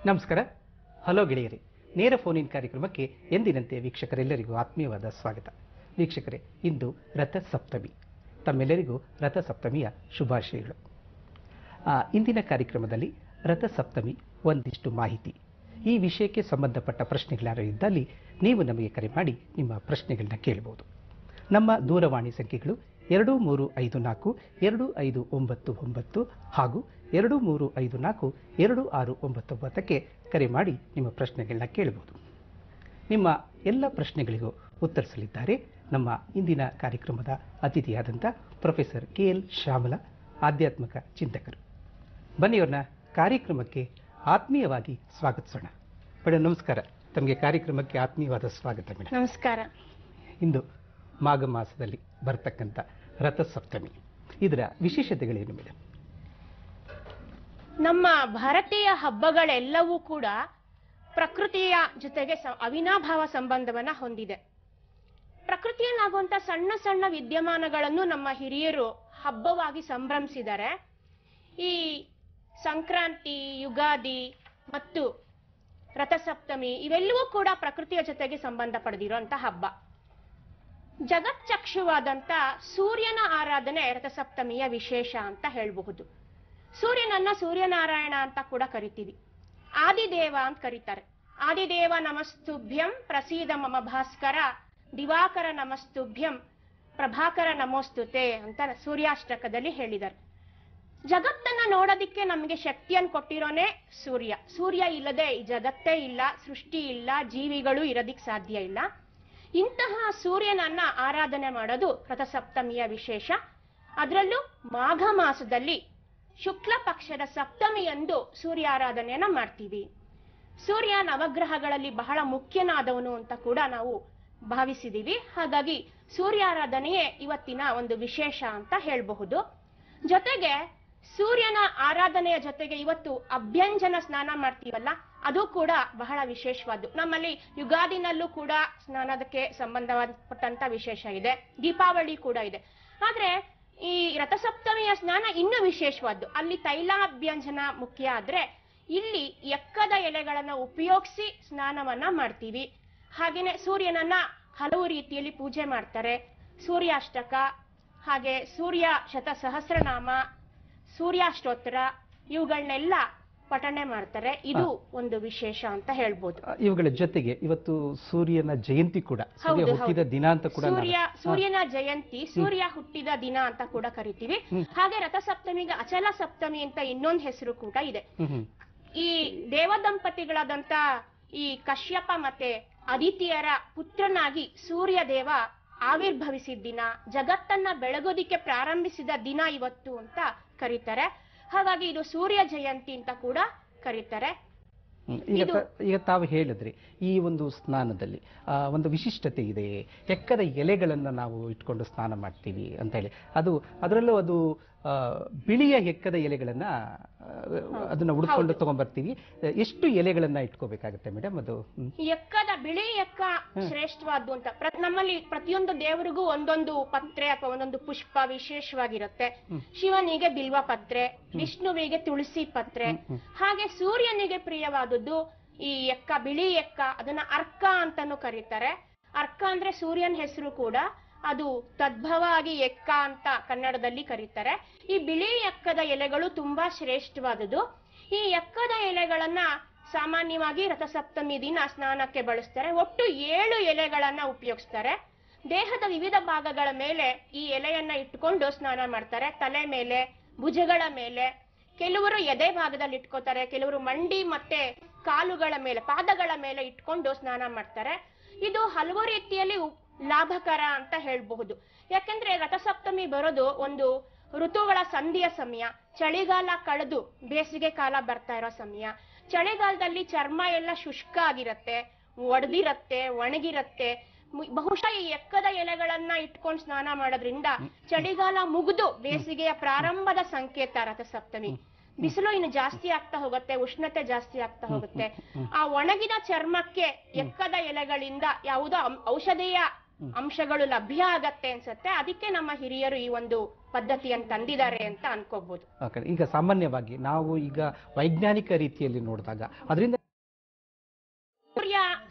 ನಮಸ್ಕಾರ ಹಲೋ ಗೆಳೆಯರಿ ನೇರ phone in ಕಾರ್ಯಕ್ರಮಕ್ಕೆ ಎಂದಿನಂತೆ ವೀಕ್ಷಕರೆಲ್ಲರಿಗೂ ಆತ್ಮೀಯವಾದ ಸ್ವಾಗತ ವೀಕ್ಷಕರೇ ಇಂದು ರಥ ಸಪ್ತಮಿ ತಮ್ಮೆಲ್ಲರಿಗೂ ರಥ ಸಪ್ತಮಿಯ ಶುಭಾಶಯಗಳು ಆ, ಇಂದಿನ ಕಾರ್ಯಕ್ರಮದಲ್ಲಿ ರಥ ಸಪ್ತಮಿ ಒಂದಿಷ್ಟು ಮಾಹಿತಿ ಈ ವಿಷಯಕ್ಕೆ ಸಂಬಂಧಪಟ್ಟ ಪ್ರಶ್ನೆಗಳಾರು ಇದ್ದಲ್ಲಿ ನೀವು ನಮಗೆ ಕರೆ ಮಾಡಿ ನಿಮ್ಮ ಪ್ರಶ್ನೆಗಳನ್ನ ಕೇಳಬಹುದು ನಮ್ಮ ದೂರವಾಣಿ ಸಂಖ್ಯೆಗಳು ಎರಡು ಮೂರು ಐದು ನಾಲ್ಕು ಎರಡು ಐದು ಒಂಬತ್ತು ಒಂಬತ್ತು ಹಾಗೂ ಎರಡು ಮೂರು ಐದು ನಾಲ್ಕು ಎರಡು ಆರು ಒಂಬತ್ತು ಒಂಬತ್ತಕ್ಕೆ ಕರೆ ಮಾಡಿ ನಿಮ್ಮ ಪ್ರಶ್ನೆಗಳನ್ನ ಕೇಳಬಹುದು ನಿಮ್ಮ ಎಲ್ಲ ಪ್ರಶ್ನೆಗಳಿಗೂ ಉತ್ತರಿಸಲಿದ್ದಾರೆ ನಮ್ಮ ಇಂದಿನ ಕಾರ್ಯಕ್ರಮದ ಅತಿಥಿಯಾದಂಥ ಪ್ರೊಫೆಸರ್ ಕೆ ಎಲ್ ಶ್ಯಾಮಲ ಆಧ್ಯಾತ್ಮಿಕ ಚಿಂತಕರು ಬನ್ನಿ ಅವ್ರನ್ನ ಕಾರ್ಯಕ್ರಮಕ್ಕೆ ಆತ್ಮೀಯವಾಗಿ ಸ್ವಾಗತಿಸೋಣ ಮೇಡಮ್ ನಮಸ್ಕಾರ ತಮಗೆ ಕಾರ್ಯಕ್ರಮಕ್ಕೆ ಆತ್ಮೀಯವಾದ ಸ್ವಾಗತ ಮೇಡಮ್ ನಮಸ್ಕಾರ ಇಂದು ಮಾಘ ಮಾಸದಲ್ಲಿ ಬರ್ತಕ್ಕಂಥ ರಥಸಪ್ತಮಿ ಇದರ ವಿಶೇಷತೆಗಳೇನು ಮೇಡಮ್ ನಮ್ಮ ಭಾರತೀಯ ಹಬ್ಬಗಳೆಲ್ಲವೂ ಕೂಡ ಪ್ರಕೃತಿಯ ಜೊತೆಗೆ ಸ- ಅವಿನಾಭಾವ ಸಂಬಂಧವನ್ನ ಹೊಂದಿದೆ ಪ್ರಕೃತಿಯಲ್ಲಾಗುವಂತ ಸಣ್ಣ ಸಣ್ಣ ವಿದ್ಯಮಾನಗಳನ್ನು ನಮ್ಮ ಹಿರಿಯರು ಹಬ್ಬವಾಗಿ ಸಂಭ್ರಮಿಸಿದ್ದಾರೆ ಈ ಸಂಕ್ರಾಂತಿ ಯುಗಾದಿ ಮತ್ತು ರಥಸಪ್ತಮಿ ಇವೆಲ್ಲವೂ ಕೂಡ ಪ್ರಕೃತಿಯ ಜೊತೆಗೆ ಸಂಬಂಧ ಪಡೆದಿರುವಂತ ಹಬ್ಬ ಜಗಚ್ಚಕ್ಷುವಾದಂತ ಸೂರ್ಯನ ಆರಾಧನೆ ರಥಸಪ್ತಮಿಯ ವಿಶೇಷ ಅಂತ ಹೇಳಬಹುದು ಸೂರ್ಯನನ್ನ ಸೂರ್ಯನಾರಾಯಣ ಅಂತ ಕೂಡ ಕರಿತೀವಿ ಆದಿದೇವ ಅಂತ ಕರೀತಾರೆ ಆದಿದೇವ ನಮಸ್ತುಭ್ಯಂ ಪ್ರಸೀದ ಮಮ ಭಾಸ್ಕರ ದಿವಾಕರ ನಮಸ್ತುಭ್ಯಂ ಪ್ರಭಾಕರ ನಮೋಸ್ತುತೆ ಅಂತ ಸೂರ್ಯಾಷ್ಟಕದಲ್ಲಿ ಹೇಳಿದ್ದಾರೆ ಜಗತ್ತನ್ನ ನೋಡೋದಿಕ್ಕೆ ನಮಗೆ ಶಕ್ತಿಯನ್ನು ಕೊಟ್ಟಿರೋನೆ ಸೂರ್ಯ ಸೂರ್ಯ ಇಲ್ಲದೆ ಈ ಜಗತ್ತೇ ಇಲ್ಲ ಸೃಷ್ಟಿ ಇಲ್ಲ ಜೀವಿಗಳು ಇರೋದಿಕ್ ಸಾಧ್ಯ ಇಲ್ಲ ಇಂತಹ ಸೂರ್ಯನನ್ನ ಆರಾಧನೆ ಮಾಡೋದು ರಥಸಪ್ತಮಿಯ ವಿಶೇಷ ಅದರಲ್ಲೂ ಮಾಘ ಮಾಸದಲ್ಲಿ ಶುಕ್ಲ ಪಕ್ಷದ ಸಪ್ತಮಿಯಂದು ಸೂರ್ಯ ಆರಾಧನೆಯನ್ನ ಮಾಡ್ತೀವಿ ಸೂರ್ಯ ನವಗ್ರಹಗಳಲ್ಲಿ ಬಹಳ ಮುಖ್ಯನಾದವನು ಅಂತ ಕೂಡ ನಾವು ಭಾವಿಸಿದೀವಿ ಹಾಗಾಗಿ ಸೂರ್ಯಾರಾಧನೆಯೇ ಇವತ್ತಿನ ಒಂದು ವಿಶೇಷ ಅಂತ ಹೇಳಬಹುದು ಜೊತೆಗೆ ಸೂರ್ಯನ ಆರಾಧನೆಯ ಜೊತೆಗೆ ಇವತ್ತು ಅಭ್ಯಂಜನ ಸ್ನಾನ ಮಾಡ್ತೀವಲ್ಲ ಅದು ಕೂಡ ಬಹಳ ವಿಶೇಷವಾದ್ದು ನಮ್ಮಲ್ಲಿ ಯುಗಾದಿನಲ್ಲೂ ಕೂಡ ಸ್ನಾನದಕ್ಕೆ ಸಂಬಂಧಪಟ್ಟಂತ ವಿಶೇಷ ಇದೆ ದೀಪಾವಳಿ ಕೂಡ ಇದೆ ಆದ್ರೆ ಈ ರಥಸಪ್ತಮಿಯ ಸ್ನಾನ ಇನ್ನೂ ವಿಶೇಷವಾದ್ದು ಅಲ್ಲಿ ತೈಲಾಭ್ಯಂಜನ ಮುಖ್ಯ ಆದ್ರೆ ಇಲ್ಲಿ ಎಕ್ಕದ ಎಲೆಗಳನ್ನ ಉಪಯೋಗಿಸಿ ಸ್ನಾನವನ್ನ ಮಾಡ್ತೀವಿ ಹಾಗೇನೆ ಸೂರ್ಯನನ್ನ ಹಲವು ರೀತಿಯಲ್ಲಿ ಪೂಜೆ ಮಾಡ್ತಾರೆ ಸೂರ್ಯಾಷ್ಟಕ ಹಾಗೆ ಸೂರ್ಯ ಶತ ಸಹಸ್ರನಾಮ ಸೂರ್ಯಾಷ್ಟೋತ್ತರ ಇವುಗಳನ್ನೆಲ್ಲ ಪಠಣೆ ಮಾಡ್ತಾರೆ ಇದು ಒಂದು ವಿಶೇಷ ಅಂತ ಹೇಳ್ಬೋದು ಆ, ಇವುಗಳ ಜೊತೆಗೆ ಇವತ್ತು ಸೂರ್ಯನ ಜಯಂತಿ ಕೂಡ ಸೂರ್ಯ ಹೌದು, ಹುಟ್ಟಿದ ಹೌದು. ದಿನ ಅಂತ ಕೂಡ ನಾವು- ಸೂರ್ಯ ಸೂರ್ಯನ ಜಯಂತಿ ಸೂರ್ಯ ಹುಟ್ಟಿದ ದಿನ ಅಂತ ಕೂಡ ಕರಿತೀವಿ ಹಾಗೆ ರಥಸಪ್ತಮಿಗೆ ಅಚಲ ಸಪ್ತಮಿ ಅಂತ ಇನ್ನೊಂದು ಹೆಸರು ಕೂಡ ಇದೆ ಹ್ಮ್ ಹ್ಮ್ ಈ ದೇವದಂಪತಿಗಳಾದಂತ ಈ ಕಶ್ಯಪ ಮತ್ತೆ ಅದಿತಿಯರ ಪುತ್ರನಾಗಿ ಸೂರ್ಯ ದೇವ ಆವಿರ್ಭವಿಸಿದ ದಿನ ಜಗತ್ತನ್ನ ಬೆಳಗೋದಿಕ್ಕೆ ಪ್ರಾರಂಭಿಸಿದ ದಿನ ಇವತ್ತು ಅಂತ ಕರೀತಾರೆ ಹಾಗಾಗಿ ಇದು ಸೂರ್ಯ ಜಯಂತಿ ಅಂತ ಕೂಡ ಕರೀತಾರೆ ಹ್ಮ್. ಈಗ ಇದು- ತ- ಈಗ ತಾವು ಹೇಳಿದ್ರಿ ಈ ಒಂದು ಸ್ನಾನದಲ್ಲಿ ಆ, ಒಂದು ವಿಶಿಷ್ಟತೆ ಇದೆ ಎಕ್ಕದ ಎಲೆಗಳನ್ನ ನಾವು ಇಟ್ಕೊಂಡು ಸ್ನಾನ ಮಾಡ್ತೀವಿ ಅಂತ ಹೇಳಿ ಅದು ಅದರಲ್ಲೂ ಅದು ಆ, ಬಿಳಿಯ ಎಕ್ಕದ ಎಲೆಗಳನ್ನ ಆ, ಅದನ್ನ ಉಡ್ಕೊಂಡು ತಗೊಂಡ್ಬರ್ತೀವಿ ಎಷ್ಟು ಎಲೆಗಳನ್ನ ಇಟ್ಕೋಬೇಕಾಗತ್ತೆ ಮೇಡಮ್ ಅದು ಹ್ಮ್. ಎಕ್ಕದ ಬಿಳಿ ಎಕ್ಕ ಶ್ರೇಷ್ಠವಾದ್ದು ಅಂತ ಪ್ರ- ನಮ್ಮಲ್ಲಿ ಪ್ರತಿಯೊಂದು ದೇವರಿಗೂ ಒಂದೊಂದು ಪತ್ರೆ ಅಥವಾ ಒಂದೊಂದು ಪುಷ್ಪ ವಿಶೇಷವಾಗಿರುತ್ತೆ ಶಿವನಿಗೆ ಬಿಲ್ವ ಪತ್ರೆ ವಿಷ್ಣುವಿಗೆ ತುಳಸಿ ಪತ್ರೆ ಹಾಗೆ ಸೂರ್ಯನಿಗೆ ಪ್ರಿಯವಾದದ್ದು ಈ ಎಕ್ಕ ಬಿಳಿ ಎಕ್ಕ ಅದನ್ನ ಅರ್ಕ ಅಂತಾನು ಕರೀತಾರೆ ಅರ್ಕ ಅಂದ್ರೆ ಸೂರ್ಯನ ಹೆಸರು ಕೂಡ ಅದು ತದ್ಭವಾಗಿ ಎಕ್ಕ ಅಂತ ಕನ್ನಡದಲ್ಲಿ ಕರೀತಾರೆ ಈ ಬಿಳಿ ಎಕ್ಕದ ಎಲೆಗಳು ತುಂಬಾ ಶ್ರೇಷ್ಠವಾದದ್ದು ಈ ಎಕ್ಕದ ಎಲೆಗಳನ್ನ ಸಾಮಾನ್ಯವಾಗಿ ರಥಸಪ್ತಮಿ ದಿನ ಸ್ನಾನಕ್ಕೆ ಬಳಸ್ತಾರೆ ಒಟ್ಟು ಏಳು ಎಲೆಗಳನ್ನ ಉಪಯೋಗಿಸ್ತಾರೆ ದೇಹದ ವಿವಿಧ ಭಾಗಗಳ ಮೇಲೆ ಈ ಎಲೆಯನ್ನ ಇಟ್ಕೊಂಡು ಸ್ನಾನ ಮಾಡ್ತಾರೆ ತಲೆ ಮೇಲೆ ಭುಜಗಳ ಮೇಲೆ ಕೆಲವರು ಎದೆ ಭಾಗದಲ್ಲಿ ಇಟ್ಕೋತಾರೆ ಕೆಲವರು ಮಂಡಿ ಮತ್ತೆ ಕಾಲುಗಳ ಮೇಲೆ ಪಾದಗಳ ಮೇಲೆ ಇಟ್ಕೊಂಡು ಸ್ನಾನ ಮಾಡ್ತಾರೆ ಇದು ಹಲವು ರೀತಿಯಲ್ಲಿ ಉ- ಲಾಭಕರ ಅಂತ ಹೇಳಬಹುದು ಯಾಕಂದ್ರೆ ರಥಸಪ್ತಮಿ ಬರೋದು ಒಂದು ಋತುಗಳ ಸಂಧಿಯ ಸಮಯ ಚಳಿಗಾಲ ಕಳೆದು ಬೇಸಿಗೆ ಕಾಲ ಬರ್ತಾ ಇರೋ ಸಮಯ ಚಳಿಗಾಲದಲ್ಲಿ ಚರ್ಮ ಎಲ್ಲ ಶುಷ್ಕ ಆಗಿರತ್ತೆ ಒಡೆದಿರತ್ತೆ ಒಣಗಿರತ್ತೆ ಮು- ಬಹುಶಃ ಈ ಎಕ್ಕದ ಎಲೆಗಳನ್ನ ಇಟ್ಕೊಂಡು ಸ್ನಾನ ಮಾಡೋದ್ರಿಂದ ಚಳಿಗಾಲ ಮುಗಿದು ಬೇಸಿಗೆಯ ಪ್ರಾರಂಭದ ಸಂಕೇತ ರಥಸಪ್ತಮಿ ಬಿಸಿಲು ಇನ್ನು ಜಾಸ್ತಿ ಆಗ್ತಾ ಹೋಗುತ್ತೆ ಉಷ್ಣತೆ ಜಾಸ್ತಿ ಆಗ್ತಾ ಹೋಗುತ್ತೆ ಆ ಒಣಗಿದ ಚರ್ಮಕ್ಕೆ ಎಕ್ಕದ ಎಲೆಗಳಿಂದ ಯಾವುದೋ ಔ- ಔಷಧೀಯ ಅಂಶಗಳು ಲಭ್ಯ ಆಗತ್ತೆ ಅನ್ಸತ್ತೆ ಅದಕ್ಕೆ ನಮ್ಮ ಹಿರಿಯರು ಈ ಒಂದು ಪದ್ಧತಿಯನ್ನು ತಂದಿದ್ದಾರೆ ಅಂತ ಅನ್ಕೋಬಹುದು ಆ ಕಡೆ ಈಗ ಸಾಮಾನ್ಯವಾಗಿ ನಾವು ಈಗ ವೈಜ್ಞಾನಿಕ ರೀತಿಯಲ್ಲಿ ನೋಡಿದಾಗ ಅದರಿಂದ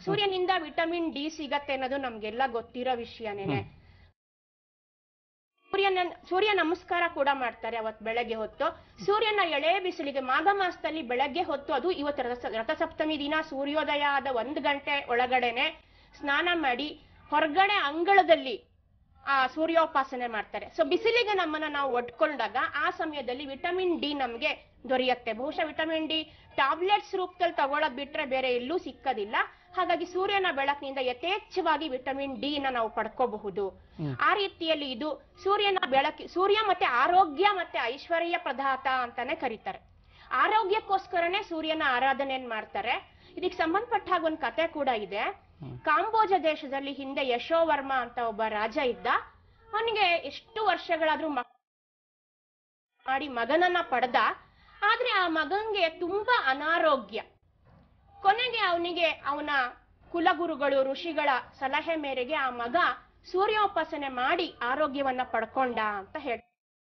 ಸೂರ್ಯನಿಂದ ವಿಟಮಿನ್ ಡಿ ಸಿಗತ್ತೆ ಅನ್ನೋದು ನಮ್ಗೆಲ್ಲ ಗೊತ್ತಿರೋ ವಿಷಯನೇನೆ ಹ್ಮ್. ಸೂರ್ಯನ ಸೂರ್ಯ ನಮಸ್ಕಾರ ಕೂಡ ಮಾಡ್ತಾರೆ ಅವತ್ ಬೆಳಗ್ಗೆ ಹೊತ್ತು ಸೂರ್ಯನ ಎಳೆ ಬಿಸಿಲಿಗೆ ಮಾಘ ಮಾಸದಲ್ಲಿ ಬೆಳಗ್ಗೆ ಹೊತ್ತು ಅದು ಇವತ್ತು ರಥ ರಥಸಪ್ತಮಿ ದಿನ ಸೂರ್ಯೋದಯ ಆದ ಒಂದ್ ಗಂಟೆ ಒಳಗಡೆನೆ ಸ್ನಾನ ಮಾಡಿ ಹೊರಗಡೆ ಅಂಗಳದಲ್ಲಿ ಆ ಸೂರ್ಯೋಪಾಸನೆ ಮಾಡ್ತಾರೆ ಸೊ ಬಿಸಿಲಿಗೆ ನಮ್ಮನ್ನ ನಾವು ಒಡ್ಕೊಂಡಾಗ ಆ ಸಮಯದಲ್ಲಿ ವಿಟಮಿನ್ ಡಿ ನಮ್ಗೆ ದೊರೆಯುತ್ತೆ ಬಹುಶಃ ವಿಟಮಿನ್ ಡಿ ಟ್ಯಾಬ್ಲೆಟ್ಸ್ ರೂಪದಲ್ಲಿ ತಗೊಳ್ಳೋದ್ ಬಿಟ್ರೆ ಬೇರೆ ಎಲ್ಲೂ ಸಿಕ್ಕದಿಲ್ಲ ಹಾಗಾಗಿ ಸೂರ್ಯನ ಬೆಳಕಿನಿಂದ ಯಥೇಚ್ಛವಾಗಿ ವಿಟಮಿನ್ ಡಿ ನ ನಾವು ಪಡ್ಕೋಬಹುದು ಹ್ಮ್. ಆ ರೀತಿಯಲ್ಲಿ ಇದು ಸೂರ್ಯನ ಬೆಳಕಿ ಸೂರ್ಯ ಮತ್ತೆ ಆರೋಗ್ಯ ಮತ್ತೆ ಐಶ್ವರ್ಯ ಪ್ರದಾತ ಅಂತಾನೆ ಕರೀತಾರೆ ಆರೋಗ್ಯಕ್ಕೋಸ್ಕರನೇ ಸೂರ್ಯನ ಆರಾಧನೆಯನ್ನ ಮಾಡ್ತಾರೆ ಇದಕ್ಕೆ ಸಂಬಂಧಪಟ್ಟ ಹಾಗೆ ಒಂದು ಕತೆ ಕೂಡ ಇದೆ ಹ್ಮ್. ಕಾಂಬೋಜ ದೇಶದಲ್ಲಿ ಹಿಂದೆ ಯಶೋವರ್ಮ ಅಂತ ಒಬ್ಬ ರಾಜ ಇದ್ದ ಅವನಿಗೆ ಎಷ್ಟು ವರ್ಷಗಳಾದ್ರೂ ಮಕ್- ಮಾಡಿ ಮಗನನ್ನ ಪಡೆದ ಆದ್ರೆ ಆ ಮಗನ್ಗೆ ತುಂಬಾ ಅನಾರೋಗ್ಯ ಕೊನೆಗೆ ಅವನಿಗೆ ಅವನ ಕುಲಗುರುಗಳು ಋಷಿಗಳ ಸಲಹೆ ಮೇರೆಗೆ ಆ ಮಗ ಸೂರ್ಯೋಪಾಸನೆ ಮಾಡಿ ಆರೋಗ್ಯವನ್ನ ಪಡ್ಕೊಂಡ ಅಂತ ಹೇಳ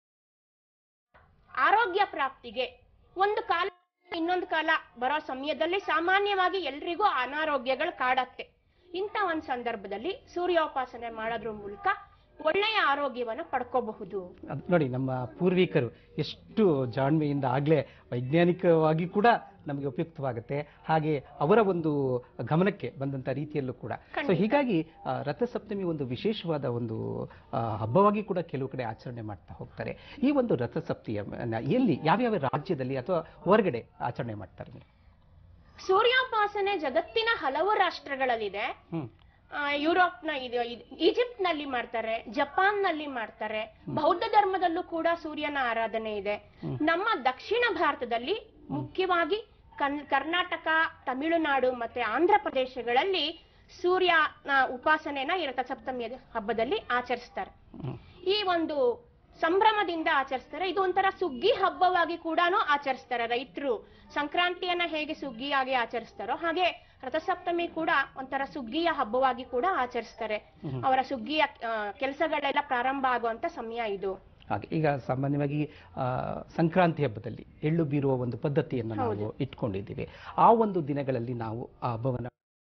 ಆರೋಗ್ಯ ಪ್ರಾಪ್ತಿಗೆ ಒಂದು ಕಾಲ ಇನ್ನೊಂದು ಕಾಲ ಬರೋ ಸಮಯದಲ್ಲಿ ಸಾಮಾನ್ಯವಾಗಿ ಎಲ್ರಿಗೂ ಅನಾರೋಗ್ಯಗಳು ಕಾಡತ್ತೆ ಇಂಥ ಒಂದ್ ಸಂದರ್ಭದಲ್ಲಿ ಸೂರ್ಯೋಪಾಸನೆ ಮಾಡೋದ್ರ ಮೂಲಕ ಒಳ್ಳೆಯ ಆರೋಗ್ಯವನ್ನ ಪಡ್ಕೋಬಹುದು ಅದ್ ನೋಡಿ ನಮ್ಮ ಪೂರ್ವಿಕರು ಎಷ್ಟು ಜಾಣ್ಮೆಯಿಂದ ಆಗ್ಲೇ ವೈಜ್ಞಾನಿಕವಾಗಿ ಕೂಡ ನಮಗೆ ಉಪಯುಕ್ತವಾಗುತ್ತೆ ಹಾಗೆ ಅವರ ಒಂದು ಗಮನಕ್ಕೆ ಬಂದಂತ ರೀತಿಯಲ್ಲೂ ಕೂಡ ಸೊ ಖಂಡಿತ. ಹೀಗಾಗಿ ಆ, ರಥಸಪ್ತಮಿ ಒಂದು ವಿಶೇಷವಾದ ಒಂದು ಆ, ಹಬ್ಬವಾಗಿ ಕೂಡ ಕೆಲವು ಕಡೆ ಆಚರಣೆ ಮಾಡ್ತಾ ಹೋಗ್ತಾರೆ ಈ ಒಂದು ರಥಸಪ್ತಿಯ ಮ- ಎಲ್ಲಿ ಯಾವ್ಯಾವ ರಾಜ್ಯದಲ್ಲಿ ಅಥವಾ ಹೊರಗಡೆ ಆಚರಣೆ ಮಾಡ್ತಾರೆ ನೀವು? ಸೂರ್ಯೋಪಾಸನೆ ಜಗತ್ತಿನ ಹಲವು ರಾಷ್ಟ್ರಗಳಲ್ಲಿದೆ ಹ್ಮ್ ಆ, ಯುರೋಪ್ನ ಇದು ಇದು- ಈಜಿಪ್ಟ್ ನಲ್ಲಿ ಮಾಡ್ತಾರೆ ಜಪಾನ್ ನಲ್ಲಿ ಮಾಡ್ತಾರೆ ಬೌದ್ಧ ಧರ್ಮದಲ್ಲೂ ಕೂಡ ಸೂರ್ಯನ ಆರಾಧನೆ ಇದೆ ಹ್ಮ್. ನಮ್ಮ ದಕ್ಷಿಣ ಭಾರತದಲ್ಲಿ ಮುಖ್ಯವಾಗಿ ಕನ್ ಕರ್ನಾಟಕ ತಮಿಳುನಾಡು ಮತ್ತೆ ಆಂಧ್ರ ಪ್ರದೇಶಗಳಲ್ಲಿ ಸೂರ್ಯನ ಉಪಾಸನೆನ ಈ ರಥಸಪ್ತಮಿಯ ಹಬ್ಬದಲ್ಲಿ ಆಚರಿಸ್ತಾರೆ ಹ್ಮ್ ಈ ಒಂದು ಸಂಭ್ರಮದಿಂದ ಆಚರಿಸ್ತಾರೆ ಇದು ಒಂಥರ ಸುಗ್ಗಿ ಹಬ್ಬವಾಗಿ ಕೂಡ ಆಚರಿಸ್ತಾರೆ ರೈತರು ಸಂಕ್ರಾಂತಿಯನ್ನ ಹೇಗೆ ಸುಗ್ಗಿಯಾಗಿ ಆಚರಿಸ್ತಾರೋ ಹಾಗೆ ರಥಸಪ್ತಮಿ ಕೂಡ ಒಂಥರ ಸುಗ್ಗಿಯ ಹಬ್ಬವಾಗಿ ಕೂಡ ಆಚರಿಸ್ತಾರೆ ಹ್ಮ್. ಅವರ ಸುಗ್ಗಿಯ ಕೆಲಸಗಳೆಲ್ಲ ಪ್ರಾರಂಭ ಆಗುವಂತ ಸಮಯ ಇದು ಹಾಗೆ ಈಗ ಸಾಮಾನ್ಯವಾಗಿ ಆ, ಸಂಕ್ರಾಂತಿ ಹಬ್ಬದಲ್ಲಿ ಎಳ್ಳು ಬೀರುವ ಒಂದು ಪದ್ಧತಿಯನ್ನು ನಾವು ಇಟ್ಕೊಂಡಿದ್ದೀವಿ ಆ ಒಂದು ದಿನಗಳಲ್ಲಿ ನಾವು ಆ ಹಬ್ಬವನ್ನು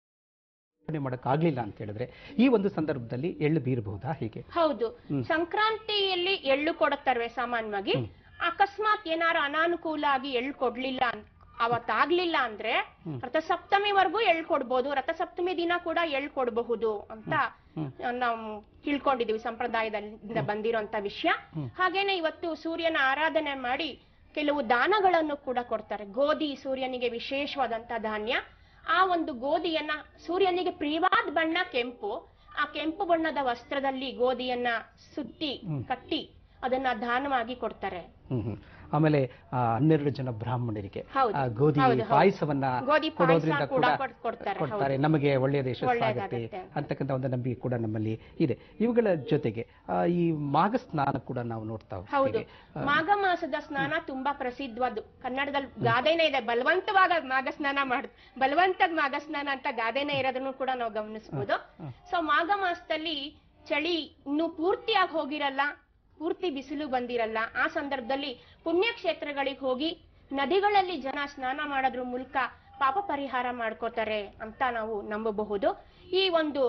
ಆಚರಣೆ ಮಾಡೋಕ್ಕಾಗ್ಲಿಲ್ಲ ಅಂತ ಹೇಳಿದ್ರೆ ಈ ಒಂದು ಸಂದರ್ಭದಲ್ಲಿ ಎಳ್ಳು ಬೀರಬಹುದಾ ಹೀಗೆ ಹೌದು ಹ್ಮ್. ಸಂಕ್ರಾಂತಿಯಲ್ಲಿ ಎಳ್ಳು ಕೊಡುತ್ತವೆ ಸಾಮಾನ್ಯವಾಗಿ ಹ್ಮ್. ಅಕಸ್ಮಾತ್ ಏನಾರು ಅನಾನುಕೂಲ ಆಗಿ ಎಳ್ಳು ಕೊಡ್ಲಿಲ್ಲ ಅನ್- ಅವತ್ತಾಗ್ಲಿಲ್ಲ ಅಂದ್ರೆ ಹ್ಮ್. ರಥಸಪ್ತಮಿವರೆಗೂ ಎಳ್ಳು ಕೊಡ್ಬೋದು ರಥಸಪ್ತಮಿ ದಿನ ಕೂಡ ಎಳ್ಳು ಕೊಡಬಹುದು ಅಂತ ಹ್ಮ್. ನಾವು ತಿಳ್ಕೊಂಡಿದೀವಿ ಸಂಪ್ರದಾಯದಿಂದ ಬಂದಿರೋಂತ ವಿಷಯ ಹ್ಮ್. ಹಾಗೇನೆ ಇವತ್ತು ಸೂರ್ಯನ ಆರಾಧನೆ ಮಾಡಿ ಕೆಲವು ದಾನಗಳನ್ನು ಕೂಡ ಕೊಡ್ತಾರೆ ಗೋಧಿ ಸೂರ್ಯನಿಗೆ ವಿಶೇಷವಾದಂತ ಧಾನ್ಯ ಆ ಒಂದು ಗೋಧಿಯನ್ನ ಸೂರ್ಯನಿಗೆ ಪ್ರಿಯವಾದ ಬಣ್ಣ ಕೆಂಪು ಆ ಕೆಂಪು ಬಣ್ಣದ ವಸ್ತ್ರದಲ್ಲಿ ಗೋಧಿಯನ್ನ ಸುತ್ತಿ ಹ್ಮ್. ಕಟ್ಟಿ ಅದನ್ನ ದಾನವಾಗಿ ಕೊಡ್ತಾರೆ ಹ್ಮ್ ಹ್ಮ್. ಆಮೇಲೆ ಆ, ಹನ್ನೆರಡು ಜನ ಬ್ರಾಹ್ಮಣರಿಗೆ ಹೌದು. ಆ, ಗೋಧಿ ಹೌದು, ಹೌದು. ಪಾಯಸವನ್ನ ಗೋಧಿ ಪಾಯಸ ಕೊಡೋದ್ರಿಂದ ಕೂಡ ಕೂಡ ಕೊಡ್- ಕೊಡ್ತಾರೆ, ಕೊಡ್ತಾರೆ ಹೌದು. ನಮಗೆ ಒಳ್ಳೆಯ ದೇಶ ಒಳ್ಳೆಯದಾಗತ್ತೆ ಆಗುತ್ತೆ ಅಂತ. ಅಂತಕ್ಕಂಥ ಒಂದು ನಂಬಿಕೆ ಕೂಡ ನಮ್ಮಲ್ಲಿ ಇದೆ ಇವುಗಳ ಜೊತೆಗೆ ಆ, ಈ ಮಾಘ ಸ್ನಾನ ಕೂಡ ನಾವು ನೋಡ್ತಾ ಹೌದು ಹೋಗ್ತೀವಿ ಮಾಘ ಮಾಸದ ಸ್ನಾನ ತುಂಬಾ ಪ್ರಸಿದ್ಧವಾದ್ದು ಕನ್ನಡದಲ್ಲಿ ಗಾದೆನೇ ಇದೆ ಬಲವಂತವಾದ ಮಾಘ ಸ್ನಾನ ಮಾಡ್ ಬಲವಂತದ ಮಾಘ ಸ್ನಾನ ಅಂತ ಗಾದೆನೇ ಇರೋದನ್ನು ಕೂಡ ನಾವು ಗಮನಿಸಬಹುದು ಹ್ಮ್. ಸೊ ಮಾಘ ಮಾಸದಲ್ಲಿ ಚಳಿ ಇನ್ನೂ ಪೂರ್ತಿಯಾಗಿ ಹೋಗಿರಲ್ಲ ಪೂರ್ತಿ ಬಿಸಿಲು ಬಂದಿರಲ್ಲ ಆ ಸಂದರ್ಭದಲ್ಲಿ ಪುಣ್ಯಕ್ಷೇತ್ರಗಳಿಗೆ ಹೋಗಿ ನದಿಗಳಲ್ಲಿ ಜನ ಸ್ನಾನ ಮಾಡೋದ್ರ ಮೂಲಕ ಪಾಪ ಪರಿಹಾರ ಮಾಡ್ಕೋತಾರೆ ಅಂತ ನಾವು ನಂಬಬಹುದು ಈ ಒಂದು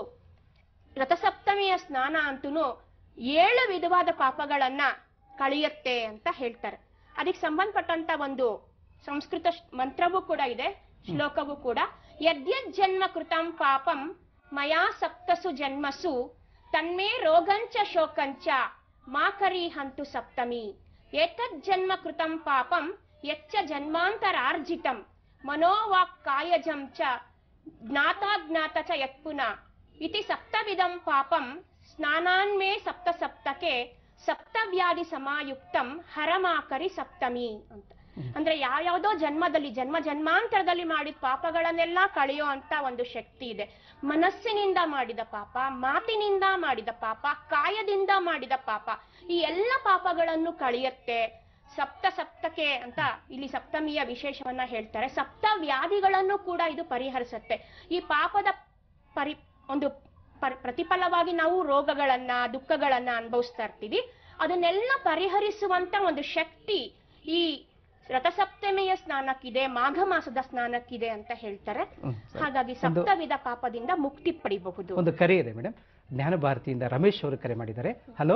ರಥಸಪ್ತಮಿಯ ಸ್ನಾನ ಅಂತೂ ಏಳು ವಿಧವಾದ ಪಾಪಗಳನ್ನ ಕಳೆಯುತ್ತೆ ಅಂತ ಹೇಳ್ತಾರೆ ಅದಕ್ಕೆ ಸಂಬಂಧಪಟ್ಟಂತ ಒಂದು ಸಂಸ್ಕೃತ ಶ್- ಮಂತ್ರವೂ ಕೂಡ ಇದೆ ಶ್ಲೋಕವೂ ಕೂಡ ಯದ್ಯದ್ ಜನ್ಮ ಕೃತಂ ಪಾಪಂ ಮಯಾ ಸಪ್ತಸು ಜನ್ಮಸು ತನ್ಮೇ ರೋಗಂಚ ಶೋಕಂಚ ಮಾಕರಿ ಹಂತು ಸಪ್ತಮಿ ಏತದ್ ಜನ್ಮ ಕೃತಂ ಪಾಪಂ ಯಚ್ಚ ಜನ್ಮಾಂತರಾರ್ಜಿತಂ ಮನೋವಾಕ್ ಕಾಯಜಂ ಚ ಜ್ಞಾತಾಜ್ಞಾತ ಚ ಯತ್ಪುನ ಇತಿ ಸಪ್ತವಿಧಂ ಪಾಪಂ ಸ್ನಾನಾನ್ಮೇ ಸಪ್ತ ಸಪ್ತಕೆ ಸಪ್ತವ್ಯಾಧಿ ಸಮಾಯುಕ್ತಂ ಹರಮಾಕರಿ ಸಪ್ತಮಿ ಅಂತ ಅಂದ್ರೆ ಯಾವ್ಯಾವ್ದೋ ಜನ್ಮದಲ್ಲಿ ಜನ್ಮ ಜನ್ಮಾಂತರದಲ್ಲಿ ಮಾಡಿದ ಪಾಪಗಳನ್ನೆಲ್ಲ ಕಳೆಯೋ ಅಂತ ಒಂದು ಶಕ್ತಿ ಇದೆ ಮನಸ್ಸಿನಿಂದ ಮಾಡಿದ ಪಾಪ ಮಾತಿನಿಂದ ಮಾಡಿದ ಪಾಪ ಕಾಯದಿಂದ ಮಾಡಿದ ಪಾಪ ಈ ಎಲ್ಲ ಪಾಪಗಳನ್ನು ಕಳೆಯುತ್ತೆ ಸಪ್ತ ಸಪ್ತಕೆ ಅಂತ ಇಲ್ಲಿ ಸಪ್ತಮಿಯ ವಿಶೇಷವನ್ನ ಹೇಳ್ತಾರೆ ಸಪ್ತ ವ್ಯಾಧಿಗಳನ್ನು ಕೂಡ ಇದು ಪರಿಹರಿಸುತ್ತೆ ಈ ಪಾಪದ ಪರಿ ಒಂದು ಪರ್- ಪ್ರತಿಫಲವಾಗಿ ನಾವು ರೋಗಗಳನ್ನ ದುಃಖಗಳನ್ನ ಅನುಭವಿಸ್ತಾ ಇರ್ತೀವಿ ಅದನ್ನೆಲ್ಲ ಪರಿಹರಿಸುವಂತ ಒಂದು ಶಕ್ತಿ ಈ ರಥಸಪ್ತಮಿಯ ಸ್ನಾನಕ್ಕಿದೆ ಮಾಘ ಮಾಸದ ಸ್ನಾನಕ್ಕಿದೆ ಅಂತ ಹೇಳ್ತಾರೆ ಹ್ಮ್, ಸರಿ. ಹಾಗಾಗಿ ಒಂದು ಸಪ್ತವಿಧ ಪಾಪದಿಂದ ಮುಕ್ತಿ ಪಡಿಬಹುದು ಒಂದು ಕರೆ ಇದೆ ಮೇಡಮ್ ಜ್ಞಾನ ಭಾರತಿಯಿಂದ ರಮೇಶ್ ಅವರು ಕರೆ ಮಾಡಿದ್ದಾರೆ ಹಲೋ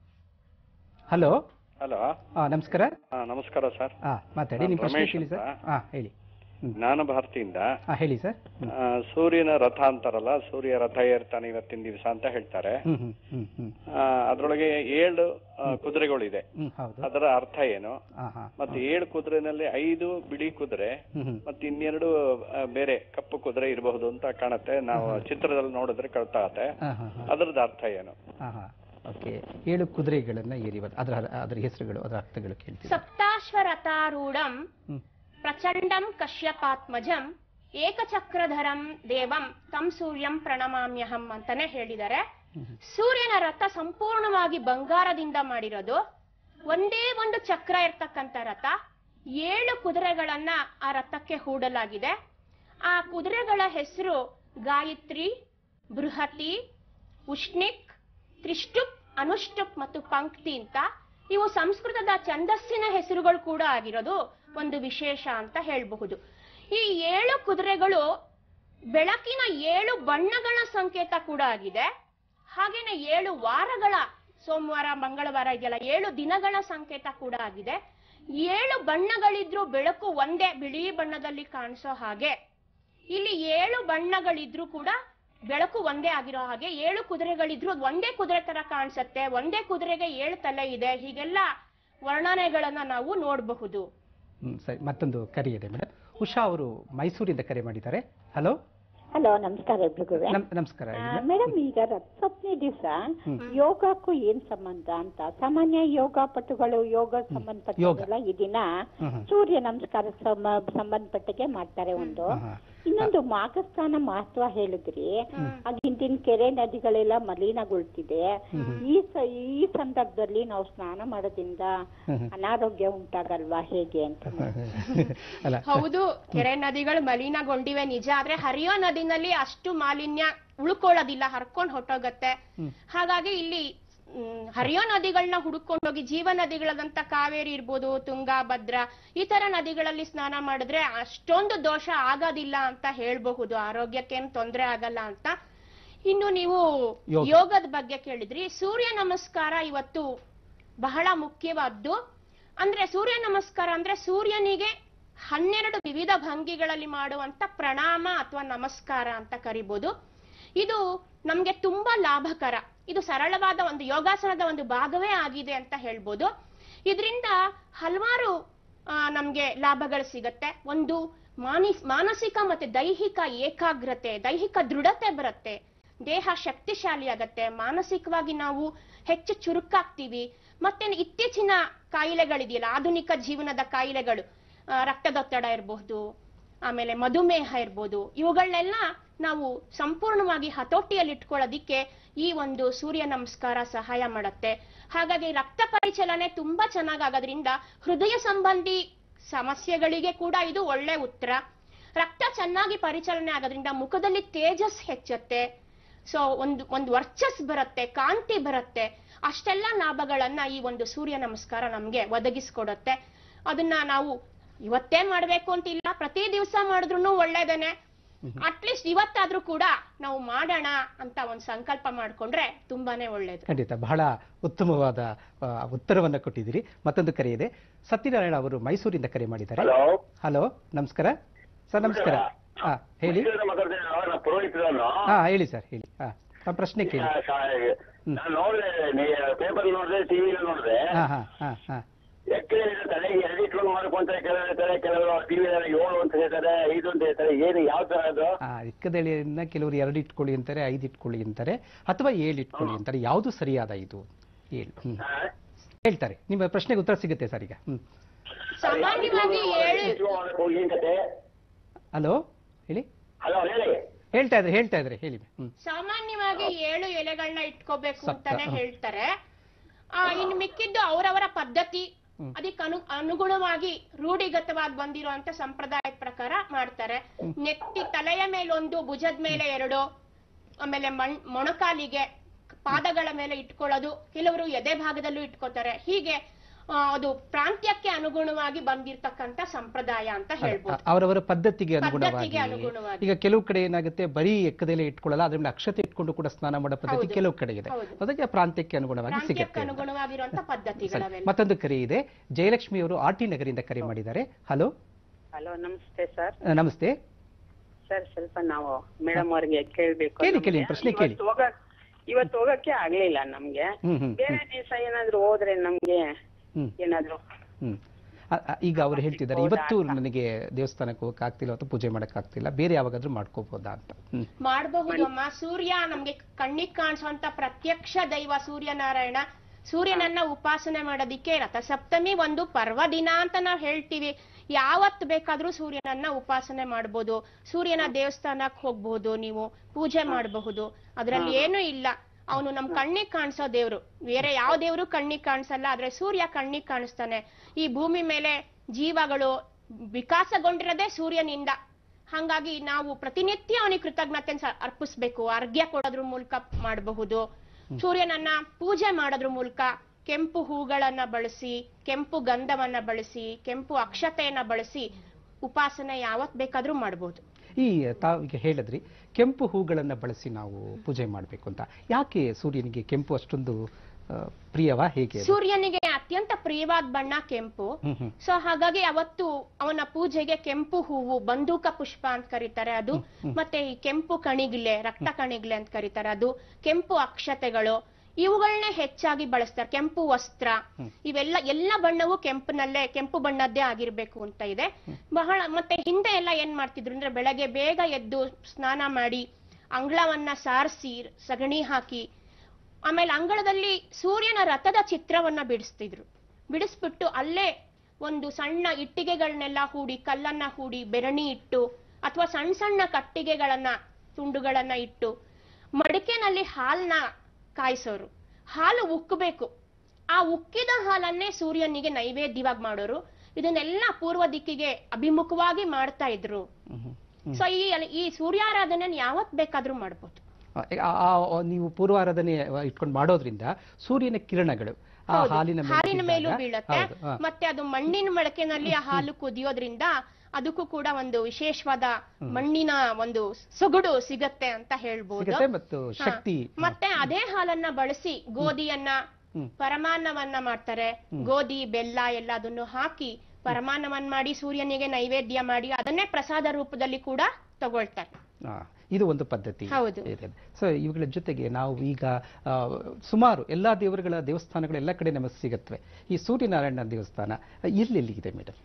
ಹಲೋ ಹಲೋ ನಮಸ್ಕಾರ ಹಾ ನಮಸ್ಕಾರ ಸರ್ ಹಾ ಮಾತಾಡಿ ನಾನು ನಿಮ್ಮ ಪ್ರಶ್ನೆ ರಮೇಶ್ ಕೇಳಿ ಸರ್ ಅಂತ. ಹಾ ಹೇಳಿ ಹ್ಮ್. ಜ್ಞಾನ ಭಾರತಿಯಿಂದ ಹಾ ಹೇಳಿ ಸರ್ ಹ್ಮ್ ಆ, ಸೂರ್ಯನ ರಥ ಅಂತಾರಲ್ಲ ಸೂರ್ಯ ರಥ ಏರ್ತಾನೆ ಇವತ್ತಿನ ದಿವಸ ಅಂತ ಹೇಳ್ತಾರೆ ಹ್ಮ್ ಹ್ಮ್ ಹ್ಮ್ ಹ್ಮ್ ಆ, ಅದ್ರೊಳಗೆ ಏಳು ಆ, ಕುದುರೆಗಳಿದೆ ಹ್ಮ್ ಹೌದು ಅದರ ಅರ್ಥ ಏನು ಹಾ ಹಾ ಮತ್ತೆ ಏಳು ಕುದುರೆನಲ್ಲಿ ಐದು ಬಿಳಿ ಕುದುರೆ ಹ್ಮ್ ಹ್ಮ್ ಮತ್ತೆ ಇನ್ನೆರಡು ಆ, ಬೇರೆ ಕಪ್ಪು ಕುದುರೆ ಇರಬಹುದು ಅಂತ ಕಾಣುತ್ತೆ ನಾವು ಚಿತ್ರದಲ್ಲಿ ನೋಡಿದ್ರೆ ಕಳ್ತಾಗತ್ತೆ ಹಾ ಹಾ ಹಾ ಅದ್ರದ್ದು ಅರ್ಥ ಏನು ಹಾ ಹಾ ಓಕೆ ಏಳು ಕುದುರೆಗಳನ್ನ ಏರಿ ಬರ್- ಅದರ ಅದರ ಹೆಸರುಗಳು ಅದರ ಅರ್ಥಗಳು ಕೇಳ್ತೀವಿ ಸಪ್ತಾಶ್ವರಥಾರೂಢಂ ಹ್ಮ್ ಪ್ರಚಂಡಂ ಕಶ್ಯಪಾತ್ಮಜಂ ಏಕಚಕ್ರಧರಂ ದೇವಂ ತಂ ಸೂರ್ಯಂ ಪ್ರಣಮಾಮ್ಯಹಂ ಅಂತಾನೆ ಹೇಳಿದ್ದಾರೆ ಸೂರ್ಯನ ರಥ ಸಂಪೂರ್ಣವಾಗಿ ಬಂಗಾರದಿಂದ ಮಾಡಿರೋದು ಒಂದೇ ಒಂದು ಚಕ್ರ ಇರ್ತಕ್ಕಂಥ ರಥ ಏಳು ಕುದುರೆಗಳನ್ನ ಆ ರಥಕ್ಕೆ ಹೂಡಲಾಗಿದೆ ಆ ಕುದುರೆಗಳ ಹೆಸರು ಗಾಯತ್ರಿ ಬೃಹತಿ ಉಷ್ಣಿಕ್ ತ್ರಿಷ್ಟುಪ್ ಅನುಷ್ಟುಪ್ ಮತ್ತು ಪಂಕ್ತಿ ಅಂತ ಇವು ಸಂಸ್ಕೃತದ ಛಂದಸ್ಸಿನ ಹೆಸರುಗಳು ಕೂಡ ಆಗಿರೋದು ಒಂದು ವಿಶೇಷ ಅಂತ ಹೇಳಬಹುದು ಈ ಏಳು ಕುದುರೆಗಳು ಬೆಳಕಿನ ಏಳು ಬಣ್ಣಗಳ ಸಂಕೇತ ಕೂಡ ಆಗಿದೆ ಹಾಗೇನೆ ಏಳು ವಾರಗಳ ಸೋಮವಾರ ಮಂಗಳವಾರ ಇದೆಯಲ್ಲ ಏಳು ದಿನಗಳ ಸಂಕೇತ ಕೂಡ ಆಗಿದೆ ಏಳು ಬಣ್ಣಗಳಿದ್ರು ಬೆಳಕು ಒಂದೇ ಬಿಳಿ ಬಣ್ಣದಲ್ಲಿ ಕಾಣಿಸೋ ಹಾಗೆ ಇಲ್ಲಿ ಏಳು ಬಣ್ಣಗಳಿದ್ರು ಕೂಡ ಬೆಳಕು ಒಂದೇ ಆಗಿರೋ ಹಾಗೆ ಏಳು ಕುದುರೆಗಳಿದ್ರು ಅದ್ ಒಂದೇ ಕುದುರೆ ತರ ಕಾಣಿಸುತ್ತೆ ಒಂದೇ ಕುದುರೆಗೆ ಏಳು ತಲೆ ಇದೆ ಹೀಗೆಲ್ಲ ವರ್ಣನೆಗಳನ್ನ ನಾವು ನೋಡಬಹುದು ಹ್ಮ್ ಸರಿ ಮತ್ತೊಂದು ಕರೆ ಇದೆ ಮೇಡಮ್ ಉಷಾ ಅವರು ಮೈಸೂರಿಂದ ಕರೆ ಮಾಡಿದ್ದಾರೆ ಹಲೋ ಹಲೋ ನಮಸ್ಕಾರ ಎಲ್ರಿಗೂ ನಮ್- ನಮಸ್ಕಾರ ಹೇಳಿ madam. ಮೇಡಮ್ ಈಗ ರಥಸಪ್ತಮಿ ದಿವಸ ಯೋಗಕ್ಕೂ ಏನ್ ಸಂಬಂಧ ಅಂತ ಸಾಮಾನ್ಯ ಯೋಗ ಪಟುಗಳು ಯೋಗ ಸಂಬಂಧಪಟ್ಟಲ್ಲ ಈ ದಿನ ಹ್ಮ್ ಹ್ಮ್. ಸೂರ್ಯ ನಮಸ್ಕಾರ ಸಮ- ಸಂಬಂಧಪಟ್ಟಿಗೆ ಮಾಡ್ತಾರೆ ಒಂದು ಹಾ, ಹಾ. ಇನ್ನೊಂದು ಮಾಘಸ್ಥಾನ ಮಹತ್ವ ಹೇಳಿದ್ರಿ ಆಗ ಹಿಂದಿನ ಕೆರೆ ನದಿಗಳೆಲ್ಲ ಮಲಿನಗೊಳ್ತಿದೆ ಈ ಸ- ಈ ಸಂದರ್ಭದಲ್ಲಿ ನಾವು ಸ್ನಾನ ಮಾಡೋದ್ರಿಂದ ಹ್ಮ್ ಹ್ಮ್. ಅನಾರೋಗ್ಯ ಉಂಟಾಗಲ್ವಾ ಹೇಗೆ ಅಂತ ಅಲ್ಲ ಹೌದು ಕೆರೆ ನದಿಗಳು ಮಲಿನಗೊಂಡಿವೆ ನಿಜ ಆದ್ರೆ ಹರಿಯೋ ನದಿನಲ್ಲಿ ಅಷ್ಟು ಮಾಲಿನ್ಯ ಉಳ್ಕೊಳ್ಳೋದಿಲ್ಲ ಹರ್ಕೊಂಡ್ ಹೊಟ್ಟೋಗತ್ತೆ ಹಾಗಾಗಿ ಇಲ್ಲಿ ಮ್, ಹರಿಯೋ ನದಿಗಳನ್ನ ಹುಡುಕೊಂಡು ಹೋಗಿ ಜೀವ ನದಿಗಳಾದಂತ ಕಾವೇರಿ ಇರ್ಬೋದು ತುಂಗಾ ಭದ್ರಾ ಈ ತರ ನದಿಗಳಲ್ಲಿ ಸ್ನಾನ ಮಾಡಿದ್ರೆ ಅಷ್ಟೊಂದು ದೋಷ ಆಗೋದಿಲ್ಲ ಅಂತ ಹೇಳ್ಬಹುದು ಆರೋಗ್ಯಕ್ಕೇನು ತೊಂದರೆ ಆಗಲ್ಲ ಅಂತ ಇನ್ನು ನೀವು ಯೋಗ. ಯೋಗದ ಬಗ್ಗೆ ಕೇಳಿದ್ರಿ ಸೂರ್ಯ ನಮಸ್ಕಾರ ಇವತ್ತು ಬಹಳ ಮುಖ್ಯವಾದ್ದು ಅಂದ್ರೆ ಸೂರ್ಯ ನಮಸ್ಕಾರ ಅಂದ್ರೆ ಸೂರ್ಯನಿಗೆ ಹನ್ನೆರಡು ವಿವಿಧ ಭಂಗಿಗಳಲ್ಲಿ ಮಾಡುವಂತ ಪ್ರಣಾಮ ಅಥವಾ ನಮಸ್ಕಾರ ಅಂತ ಕರಿಬಹುದು ಇದು ನಮ್ಗೆ ತುಂಬಾ ಲಾಭಕರ ಇದು ಸರಳವಾದ ಒಂದು ಯೋಗಾಸನದ ಒಂದು ಭಾಗವೇ ಆಗಿದೆ ಅಂತ ಹೇಳ್ಬೋದು ಇದರಿಂದ ಹಲವಾರು ಆ, ನಮ್ಗೆ ಲಾಭಗಳು ಸಿಗತ್ತೆ ಒಂದು ಮಾನಿ ಮಾನಸಿಕ ಮತ್ತೆ ದೈಹಿಕ ಏಕಾಗ್ರತೆ ದೈಹಿಕ ದೃಢತೆ ಬರುತ್ತೆ ದೇಹ ಶಕ್ತಿಶಾಲಿ ಆಗತ್ತೆ ಮಾನಸಿಕವಾಗಿ ನಾವು ಹೆಚ್ಚು ಚುರುಕಾಗ್ತೀವಿ ಮತ್ತೆ ಇತ್ತೀಚಿನ ಕಾಯಿಲೆಗಳಿದೆಯಲ್ಲ ಆಧುನಿಕ ಜೀವನದ ಕಾಯಿಲೆಗಳು ಆ, ರಕ್ತದೊತ್ತಡ ಇರಬಹುದು ಆಮೇಲೆ ಮಧುಮೇಹ ಇರ್ಬೋದು ಇವುಗಳನ್ನೆಲ್ಲ ನಾವು ಸಂಪೂರ್ಣವಾಗಿ ಹತೋಟಿಯಲ್ಲಿ ಇಟ್ಕೊಳ್ಳೋದಿಕ್ಕೆ ಈ ಒಂದು ಸೂರ್ಯ ನಮಸ್ಕಾರ ಸಹಾಯ ಮಾಡುತ್ತೆ ಹಾಗಾಗಿ ರಕ್ತ ಪರಿಚಲನೆ ತುಂಬಾ ಚೆನ್ನಾಗಾಗೋದ್ರಿಂದ ಹೃದಯ ಸಂಬಂಧಿ ಸಮಸ್ಯೆಗಳಿಗೆ ಕೂಡ ಇದು ಒಳ್ಳೆ ಉತ್ತರ ರಕ್ತ ಚೆನ್ನಾಗಿ ಪರಿಚಲನೆ ಆಗೋದ್ರಿಂದ ಮುಖದಲ್ಲಿ ತೇಜಸ್ ಹೆಚ್ಚುತ್ತೆ ಸೊ ಒಂದು ಒಂದು ವರ್ಚಸ್ ಬರುತ್ತೆ ಕಾಂತಿ ಬರುತ್ತೆ ಅಷ್ಟೆಲ್ಲ ಲಾಭಗಳನ್ನ ಈ ಒಂದು ಸೂರ್ಯ ನಮಸ್ಕಾರ ನಮ್ಗೆ ಒದಗಿಸ್ಕೊಡುತ್ತೆ ಅದನ್ನ ನಾವು ಇವತ್ತೇ ಮಾಡ್ಬೇಕು ಅಂತ ಇಲ್ಲ ಪ್ರತಿ ದಿವಸ ಮಾಡಿದ್ರು ಒಳ್ಳೇದೇನೆ ಅಟ್ಲೀಸ್ಟ್ ಇವತ್ತಾದ್ರೂ ಕೂಡ ನಾವು ಮಾಡೋಣ ಅಂತ ಒಂದು ಸಂಕಲ್ಪ ಮಾಡ್ಕೊಂಡ್ರೆ ತುಂಬಾನೇ ಒಳ್ಳೇದು ಖಂಡಿತ ಬಹಳ ಉತ್ತಮವಾದ ಆ, ಉತ್ತರವನ್ನ ಕೊಟ್ಟಿದ್ದೀರಿ ಮತ್ತೊಂದು ಕರೆ ಇದೆ ಸತ್ಯನಾರಾಯಣ ಅವರು ಮೈಸೂರಿಂದ ಕರೆ ಮಾಡಿದ್ದಾರೆ ಹಲೋ ಹಲೋ ನಮಸ್ಕಾರ ಸರ್ ನಮಸ್ಕಾರ ಹಾ ಹೇಳಿ ಮಾತಾಡ್ತೀನಿ ನಾನು ಪುರೋಹಿತ ನಾನು. ಹಾ ಹೇಳಿ ಸರ್ ಹೇಳಿ ಹಾ ತಮ್ಮ ಪ್ರಶ್ನೆ ಕೇಳಿ ಆ, ಶಾ- ನಾನು ನೋಡಿದೆ ಪೇಪರ್ ನೋಡಿದೆ ಟಿವಿ ನೋಡಿದೆ ಹಾ ಹಾ ಹಾ ಹಾ ಎಕ್ಕೆ ತಲೆಗೆ ಎರಡು ಇಟ್ಕೊಂಡು ಮಾಡ್ಕೊಂತಾರೆ ಕೆಲವರು ಹೇಳ್ತಾರೆ ಕೆಲವರು ಟಿವಿ ಏಳು ಅಂತ ಹೇಳ್ತಾರೆ ಐದು ಅಂತ ಹೇಳ್ತಾರೆ ಏನು ಯಾವ ತರ ಅದು ಆ ಇಕ್ಕದೆಳೆಯನ್ನ ಕೆಲವರು ಎರಡು ಇಟ್ಕೊಳ್ಳಿ ಅಂತಾರೆ ಐದು ಇಟ್ಕೊಳ್ಳಿ ಅಂತಾರೆ ಅಥವಾ ಏಳು ಇಟ್ಕೊಳ್ಳಿ ಅಂತಾರೆ ಯಾವುದು ಸರಿಯಾದ ಇದು ಏಳು ಹ್ಮ್ ಆ? ಹೇಳ್ತಾರೆ ನಿಮ್ಮ ಪ್ರಶ್ನೆಗೆ ಉತ್ತರ ಸಿಗುತ್ತೆ ಸರ್ ಈಗ ಹ್ಮ್ ಸಾಮಾನ್ಯವಾಗಿ ಏಳು ಇಟ್ಕೊಂಡು ಮಾಡ್ಬೇಕು, ಏನ್ ಕತೆ ಹಲೋ ಹೇಳಿ ಹಲೋ ಹೇಳಿ ಹೇಳ್ತಾ ಇದ್ರೆ ಹೇಳ್ತಾ ಇದ್ರೆ ಹೇಳಿ ಹ್ಮ್ ಸಾಮಾನ್ಯವಾಗಿ ಏಳು ಎಲೆಗಳನ್ನ ಇಟ್ಕೋಬೇಕು ಸಪ್ತ, ಅಂತಾನೆ ಹ. ಹೇಳ್ತಾರೆ ಆ ಇನ್ನು ಮಿಕ್ಕಿದ್ದು ಅವರವರ ಪದ್ಧತಿ ಹ್ಮ್. ಅದಕ್ಕೆ ಅನು ಅನುಗುಣವಾಗಿ ರೂಢಿಗತವಾಗಿ ಬಂದಿರುವಂತ ಸಂಪ್ರದಾಯದ ಪ್ರಕಾರ ಮಾಡ್ತಾರೆ ನೆತ್ತಿ ತಲೆಯ ಮೇಲೊಂದು ಭುಜದ ಮೇಲೆ ಎರಡು ಆಮೇಲೆ ಮಣ್ ಮೊಣಕಾಲಿಗೆ ಪಾದಗಳ ಮೇಲೆ ಇಟ್ಕೊಳ್ಳೋದು ಕೆಲವರು ಎದೆ ಭಾಗದಲ್ಲೂ ಇಟ್ಕೋತಾರೆ ಹೀಗೆ ಆ, ಅದು ಪ್ರಾಂತ್ಯಕ್ಕೆ ಅನುಗುಣವಾಗಿ ಬಂದಿರತಕ್ಕಂತ ಸಂಪ್ರದಾಯ ಅಂತ ಹೇಳ್ಬೋದು ಅವರವರ ಪದ್ಧತಿಗೆ ಅನುಗುಣವಾಗಿ ಪದ್ಧತಿಗೆ ಅನುಗುಣವಾಗಿ. ಈಗ ಕೆಲವು ಕಡೆ ಏನಾಗುತ್ತೆ ಬರೀ ಎಕ್ಕದೆಲೆ ಇಟ್ಕೊಳ್ಳಲ್ಲ ಅದ್ರ ಮೇಲೆ ಅಕ್ಷತೆ ಇಟ್ಕೊಂಡು ಕೂಡ ಸ್ನಾನ ಮಾಡೋ ಪದ್ಧತಿ ಹೌದು. ಕೆಲವು ಕಡೆ ಇದೆ ಹೌದು. ಅದಕ್ಕೆ ಪ್ರಾಂತ್ಯಕ್ಕೆ ಅನುಗುಣವಾಗಿ ಪ್ರಾಂತ್ಯಕ್ಕೆ ಸಿಗುತ್ತೆ ಅಂತ. ಅನುಗುಣವಾಗಿರುವಂತ ಸರಿ. ಪದ್ಧತಿಗಳವೆಲ್ಲ ಮತ್ತೊಂದು ಕರೆ ಇದೆ ಜಯಲಕ್ಷ್ಮಿ ಅವರು ಆರ್ ಟಿ ನಗರಿಂದ ಕರೆ ಮಾಡಿದ್ದಾರೆ ಹಲೋ ಹಲೋ ನಮಸ್ತೆ ಸರ್ ನಮಸ್ತೆ ಸರ್ ಸ್ವಲ್ಪ ನಾವು ಮೇಡಮ್ ಅವ್ರಿಗೆ ಕೇಳ್ಬೇಕು ಕೇಳಿ, ಕೇಳಿ, ನಮ್ಗೆ. ಪ್ರಶ್ನೆ ಕೇಳಿ. ಇವತ್ತು ಹೋಗಕ್ ಇವತ್ತು ಹೋಗಕ್ಕೆ ಆಗ್ಲಿಲ್ಲ ನಮ್ಗೆ ಹ್ಮ್ ಹ್ಮ್ ಬೇರೆ ದಿವಸ ಏನಾದ್ರು ಹೋದ್ರೆ ನಮ್ಗೆ ಹ್ಮ್ ಏನಾದ್ರು ಹ್ಮ್ ಅ- ಅ- ಈಗ ಅವ್ರು ಹೇಳ್ತಿದ್ದಾರೆ ಇವತ್ತು ನನಗೆ ದೇವಸ್ಥಾನಕ್ಕೆ ಹೋಗಕ್ ಆಗ್ತಿಲ್ಲ ಅಥವಾ ಪೂಜೆ ಮಾಡಕ್ ಆಗ್ತಿಲ್ಲ ಬೇರೆ ಯಾವಾಗಾದ್ರೂ ಮಾಡ್ಕೋಬಹುದಾ ಅಂತ ಹ್ಮ್ ಮಾಡಬಹುದು ಅಮ್ಮ ಸೂರ್ಯ ನಮ್ಗೆ ಕಣ್ಣಿಗೆ ಕಾಣಿಸುವಂತ ಪ್ರತ್ಯಕ್ಷ ದೈವ ಸೂರ್ಯನಾರಾಯಣ ಸೂರ್ಯನನ್ನ ಉಪಾಸನೆ ಮಾಡೋದಿಕ್ಕೆ ರಥಸಪ್ತಮಿ ಒಂದು ಪರ್ವ ದಿನ ಅಂತ ನಾವು ಹೇಳ್ತೀವಿ ಯಾವತ್ ಬೇಕಾದ್ರೂ ಸೂರ್ಯನನ್ನ ಉಪಾಸನೆ ಮಾಡ್ಬೋದು ಸೂರ್ಯನ ದೇವಸ್ಥಾನಕ್ಕೆ ಹೋಗ್ಬಹುದು ನೀವು ಪೂಜೆ ಮಾಡಬಹುದು ಅದ್ರಲ್ಲಿ ಏನೂ ಇಲ್ಲ ಅವನು ನಮ್ ಕಣ್ಣಿಗೆ ಕಾಣಿಸೋ ದೇವ್ರು ಬೇರೆ ಯಾವ ದೇವ್ರು ಕಣ್ಣಿಗೆ ಕಾಣಿಸಲ್ಲ ಆದ್ರೆ ಸೂರ್ಯ ಕಣ್ಣಿಗೆ ಕಾಣಿಸ್ತಾನೆ ಈ ಭೂಮಿ ಮೇಲೆ ಜೀವಗಳು ವಿಕಾಸಗೊಂಡಿರೋದೇ ಸೂರ್ಯನಿಂದ ಹಂಗಾಗಿ ನಾವು ಪ್ರತಿನಿತ್ಯ ಅವನಿಗೆ ಕೃತಜ್ಞತೆ ಅರ್ಪಿಸ್ಬೇಕು ಅರ್ಘ್ಯ ಕೊಡೋದ್ರ ಮೂಲಕ ಮಾಡಬಹುದು ಸೂರ್ಯನನ್ನ ಪೂಜೆ ಮಾಡೋದ್ರ ಮೂಲಕ ಕೆಂಪು ಹೂಗಳನ್ನ ಬಳಸಿ ಕೆಂಪು ಗಂಧವನ್ನ ಬಳಸಿ ಕೆಂಪು ಅಕ್ಷತೆಯನ್ನ ಬಳಸಿ ಉಪಾಸನೆ ಯಾವತ್ ಬೇಕಾದ್ರೂ ಮಾಡಬಹುದು ಈ ತಾವಿಗೆ ಹೇಳಿದ್ರಿ ಕೆಂಪು ಹೂಗಳನ್ನ ಬಳಸಿ ನಾವು ಪೂಜೆ ಮಾಡಬೇಕು ಅಂತ ಯಾಕೆ ಸೂರ್ಯನಿಗೆ ಕೆಂಪು ಅಷ್ಟೊಂದು ಆ, ಪ್ರಿಯವಾ ಹೇಗೆ ಅದು? ಸೂರ್ಯನಿಗೆ ಅತ್ಯಂತ ಪ್ರಿಯವಾದ ಬಣ್ಣ ಕೆಂಪು ಹ್ಮ್ ಹ್ಮ್ ಸೊ ಹಾಗಾಗಿ ಅವತ್ತು ಅವನ ಪೂಜೆಗೆ ಕೆಂಪು ಹೂವು ಬಂದೂಕ ಪುಷ್ಪ ಅಂತ ಕರೀತಾರೆ ಅದು ಮತ್ತೆ ಈ ಕೆಂಪು ಕಣಿಗಿಲೆ ರಕ್ತ ಕಣಿಗಿಲೆ ಅಂತ ಕರೀತಾರೆ ಅದು ಕೆಂಪು ಅಕ್ಷತೆಗಳು ಇವುಗಳನ್ನೇ ಹೆಚ್ಚಾಗಿ ಬಳಸ್ತಾರೆ ಕೆಂಪು ವಸ್ತ್ರ ಇವೆಲ್ಲ ಎಲ್ಲ ಬಣ್ಣವು ಕೆಂಪಿನಲ್ಲೇ ಕೆಂಪು ಬಣ್ಣದ್ದೇ ಆಗಿರ್ಬೇಕು ಅಂತ ಇದೆ ಬಹಳ ಮತ್ತೆ ಹಿಂದೆ ಎಲ್ಲ ಏನ್ ಮಾಡ್ತಿದ್ರು ಅಂದ್ರೆ ಬೆಳಗ್ಗೆ ಬೇಗ ಎದ್ದು ಸ್ನಾನ ಮಾಡಿ ಅಂಗಳವನ್ನ ಸಾರಿಸಿ ಸಗಣಿ ಹಾಕಿ ಆಮೇಲೆ ಅಂಗಳದಲ್ಲಿ ಸೂರ್ಯನ ರಥದ ಚಿತ್ರವನ್ನ ಬಿಡಿಸ್ತಿದ್ರು ಬಿಡಿಸ್ಬಿಟ್ಟು ಅಲ್ಲೇ ಒಂದು ಸಣ್ಣ ಇಟ್ಟಿಗೆಗಳನ್ನೆಲ್ಲ ಹೂಡಿ ಕಲ್ಲನ್ನ ಹೂಡಿ ಬೆರಣಿ ಇಟ್ಟು ಅಥವಾ ಸಣ್ಣ ಸಣ್ಣ ಕಟ್ಟಿಗೆಗಳನ್ನ ತುಂಡುಗಳನ್ನ ಇಟ್ಟು ಮಡಿಕೆನಲ್ಲಿ ಹಾಲ್ನ ಕಾಯಿಸೋರು ಹಾಲು ಉಕ್ಕಬೇಕು ಆ ಉಕ್ಕಿದ ಹಾಲನ್ನೇ ಸೂರ್ಯನಿಗೆ ನೈವೇದ್ಯವಾಗಿ ಮಾಡೋರು ಇದನ್ನೆಲ್ಲ ಪೂರ್ವ ದಿಕ್ಕಿಗೆ ಅಭಿಮುಖವಾಗಿ ಮಾಡ್ತಾ ಇದ್ರು ಹ್ಮ್ ಹ್ಮ್. ಸೊ ಈ ಈ ಸೂರ್ಯಾರಾಧನೆ ಯಾವತ್ ಬೇಕಾದ್ರೂ ಮಾಡ್ಬೋದು ಆ, ಆ- ಆ- ನೀವು ಪೂರ್ವಾರಾಧನೆ ಇಟ್ಕೊಂಡು ಮಾಡೋದ್ರಿಂದ ಸೂರ್ಯನ ಕಿರಣಗಳು ಆ ಹೌದು. ಹಾಲಿನ ಮೇಲೆ ಹಾಲಿನ ಮೇಲೂ ಬಿದ್ದಾಗ- ಬೀಳತ್ತೆ ಹೌದು, ಹಾ. ಮತ್ತೆ ಅದು ಮಣ್ಣಿನ ಮಡಕೆನಲ್ಲಿ ಆ ಹಾಲು ಕುದಿಯೋದ್ರಿಂದ ಅದಕ್ಕೂ ಕೂಡ ಒಂದು ವಿಶೇಷವಾದ ಮಣ್ಣಿನ ಒಂದು ಸೊಗಡು ಸಿಗತ್ತೆ ಅಂತ ಹೇಳ್ಬೋದು ಸಿಗತ್ತೆ ಮತ್ತು ಹಾ. ಶಕ್ತಿ ಮತ್ತೆ ಅದೇ ಹಾಲನ್ನ ಬಳಸಿ ಗೋಧಿಯನ್ನ ಹ್ಮ್. ಪರಮಾನ್ನವನ್ನ ಮಾಡ್ತಾರೆ ಗೋಧಿ ಬೆಲ್ಲ ಎಲ್ಲ ಅದನ್ನು ಹಾಕಿ ಪರಮಾನ್ನವನ್ನ ಮಾಡಿ ಸೂರ್ಯನಿಗೆ ನೈವೇದ್ಯ ಮಾಡಿ ಅದನ್ನೇ ಪ್ರಸಾದ ರೂಪದಲ್ಲಿ ಕೂಡ ತಗೊಳ್ತಾರೆ ಆ, ಇದು ಒಂದು ಪದ್ಧತಿ ಹೌದು. ಇದೆ ಸೊ ಇವುಗಳ ಜೊತೆಗೆ ನಾವು ಈಗ ಆ, ಸುಮಾರು ಎಲ್ಲಾ ದೇವರುಗಳ ದೇವಸ್ಥಾನಗಳು ಎಲ್ಲ ಕಡೆ ನಮಗೆ ಸಿಗತ್ವೆ ಈ ಸೂರ್ಯನಾರಾಯಣ ದೇವಸ್ಥಾನ ಎಲ್ಲೆಲ್ಲಿ ಇದೆ ಮೇಡಮ್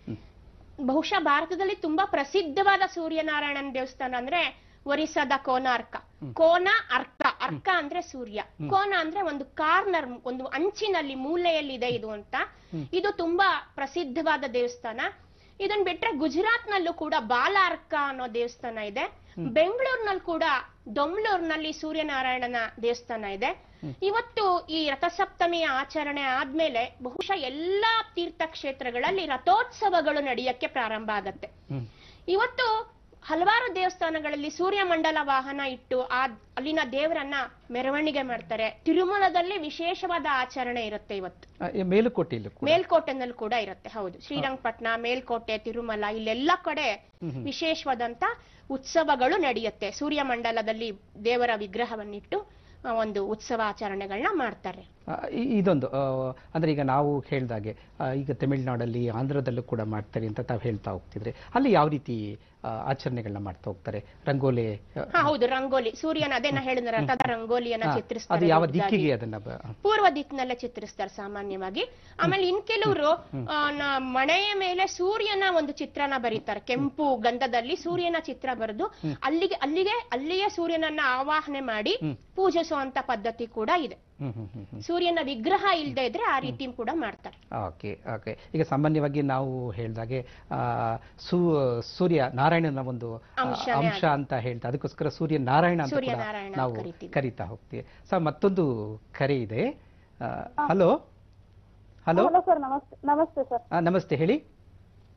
ಬಹುಶಃ ಭಾರತದಲ್ಲಿ ತುಂಬಾ ಪ್ರಸಿದ್ಧವಾದ ಸೂರ್ಯನಾರಾಯಣನ ದೇವಸ್ಥಾನ ಅಂದ್ರೆ ಒರಿಸ್ಸಾದ ಕೋನಾರ್ಕ ಕೋನ ಅರ್ಕ ಅರ್ಕ ಅಂದ್ರೆ ಸೂರ್ಯ ಕೋನ ಅಂದ್ರೆ ಒಂದು ಕಾರ್ನರ್ ಒಂದು ಅಂಚಿನಲ್ಲಿ ಮೂಲೆಯಲ್ಲಿ ಇದೆ ಇದು ಅಂತ ಇದು ತುಂಬಾ ಪ್ರಸಿದ್ಧವಾದ ದೇವಸ್ಥಾನ ಇದನ್ ಬಿಟ್ರೆ ಗುಜರಾತ್ ನಲ್ಲೂ ಕೂಡ ಬಾಲ ಅರ್ಕ ಅನ್ನೋ ದೇವಸ್ಥಾನ ಇದೆ ಬೆಂಗಳೂರಿನಲ್ಲಿ ಕೂಡ ದೊಮ್ಲೂರ್ನಲ್ಲಿ ಸೂರ್ಯನಾರಾಯಣನ ದೇವಸ್ಥಾನ ಇದೆ ಇವತ್ತು ಈ ರಥಸಪ್ತಮಿಯ ಆಚರಣೆ ಆದ್ಮೇಲೆ ಬಹುಶಃ ಎಲ್ಲಾ ತೀರ್ಥಕ್ಷೇತ್ರಗಳಲ್ಲಿ ರಥೋತ್ಸವಗಳು ನಡೆಯಕ್ಕೆ ಪ್ರಾರಂಭ ಆಗತ್ತೆ ಹ್ಮ್. ಇವತ್ತು ಹಲವಾರು ದೇವಸ್ಥಾನಗಳಲ್ಲಿ ಸೂರ್ಯಮಂಡಲ ವಾಹನ ಇಟ್ಟು ಆ ಅಲ್ಲಿನ ದೇವರನ್ನ ಮೆರವಣಿಗೆ ಮಾಡ್ತಾರೆ ತಿರುಮಲದಲ್ಲಿ ವಿಶೇಷವಾದ ಆಚರಣೆ ಇರುತ್ತೆ ಇವತ್ತು ಆ, ಈ ಮೇಲುಕೋಟೆಯಲ್ಲೂ ಕೂಡ ಮೇಲ್ಕೋಟೆನಲ್ಲಿ ಕೂಡ ಇರುತ್ತೆ ಹೌದು ಶ್ರೀರಂಗಪಟ್ಟಣ ಮೇಲ್ಕೋಟೆ ತಿರುಮಲ ಇಲ್ಲೆಲ್ಲ ಕಡೆ ವಿಶೇಷವಾದಂತ ಉತ್ಸವಗಳು ನಡೆಯುತ್ತೆ ಸೂರ್ಯಮಂಡಲದಲ್ಲಿ ದೇವರ ವಿಗ್ರಹವನ್ನಿಟ್ಟು ಆ, ಒಂದು ಉತ್ಸವ ಆಚರಣೆಗಳನ್ನ ಮಾಡ್ತಾರೆ ಆ, ಇ- ಇದೊಂದು ಆ, ಅಂದ್ರೆ ಈಗ ನಾವು ಹೇಳ್ದಾಗೆ ಆ, ಈಗ ತಮಿಳುನಾಡಲ್ಲಿ ಆಂಧ್ರದಲ್ಲೂ ಕೂಡ ಮಾಡ್ತಾರೆ ಅಂತ ತಾವು ಹೇಳ್ತಾ ಹೋಗ್ತಿದ್ರೆ ಅಲ್ಲಿ ಯಾವ ರೀತಿ ಆ, ಆಚರಣೆಗಳನ್ನ ಮಾಡ್ತಾ ಹೋಗ್ತಾರೆ ರಂಗೋಲಿ ಆ, ಹಾ ಹೌದು ರಂಗೋಲಿ ಸೂರ್ಯನ ಅದೇ ನಾ ಹೇಳಿದ ರಥದ ರಂಗೋಲಿಯನ್ನ ಆ, ಅದು ಚಿತ್ರಿಸ್ತಾರೆ ಯಾವ ದೊಡ್ಡದಾಗಿ. ದಿಕ್ಕಿಗೆ ಅದನ್ನ ಬ- ಪೂರ್ವ ದಿಕ್ಕಿನಲ್ಲೇ ಚಿತ್ರಿಸ್ತಾರೆ ಸಾಮಾನ್ಯವಾಗಿ ಆಮೇಲೆ ಇನ್ ಕೆಲವರು ಮಣೆಯ ಮೇಲೆ ಸೂರ್ಯನ ಒಂದು ಚಿತ್ರನ ಬರೀತಾರೆ ಕೆಂಪು ಗಂಧದಲ್ಲಿ ಸೂರ್ಯನ ಚಿತ್ರ ಬರೆದು ಅಲ್ಲಿಗೆ ಅಲ್ಲಿಗೆ ಅಲ್ಲಿಯೇ ಸೂರ್ಯನನ್ನ ಆವಾಹನೆ ಮಾಡಿ ಪೂಜಿಸುವಂತ ಪದ್ಧತಿ ಕೂಡ ಇದೆ ಹ್ಮ್ ಹ್ಮ್ ಹ್ಮ್ ಹ್ಮ್ ಸೂರ್ಯನ ವಿಗ್ರಹ ಇಲ್ಲದೆ ಇದ್ರೆ ಆ ರೀತಿ ಕೂಡ ಮಾಡ್ತಾರೆ ಓಕೆ ಓಕೆ ಈಗ ಸಾಮಾನ್ಯವಾಗಿ ನಾವು ಹೇಳ್ದಾಗೆ ಆ, ಸೂ ಸೂರ್ಯ ನಾರಾಯಣನ ಒಂದು ಆ, ಅಂಶನೇ ಅಂಶ ಅಂತ ಹೇಳ್ತಾ ಅದಕ್ಕೋಸ್ಕರ ಸೂರ್ಯ ನಾರಾಯಣ ಅಂತ ಕೂಡ ಸೂರ್ಯನಾರಾಯಣ ನಾವು ಕರಿತೀವಿ. ಕರಿತಾ ಹೋಗ್ತೀವಿ ಸರ್ ಮತ್ತೊಂದು ಕರೆ ಇದೆ ಹಲೋ ಹಲೋ ಹಲೋ ಸರ್ ನಮಸ್ತೆ ನಮಸ್ತೆ ಸರ್ ನಮಸ್ತೆ ಹೇಳಿ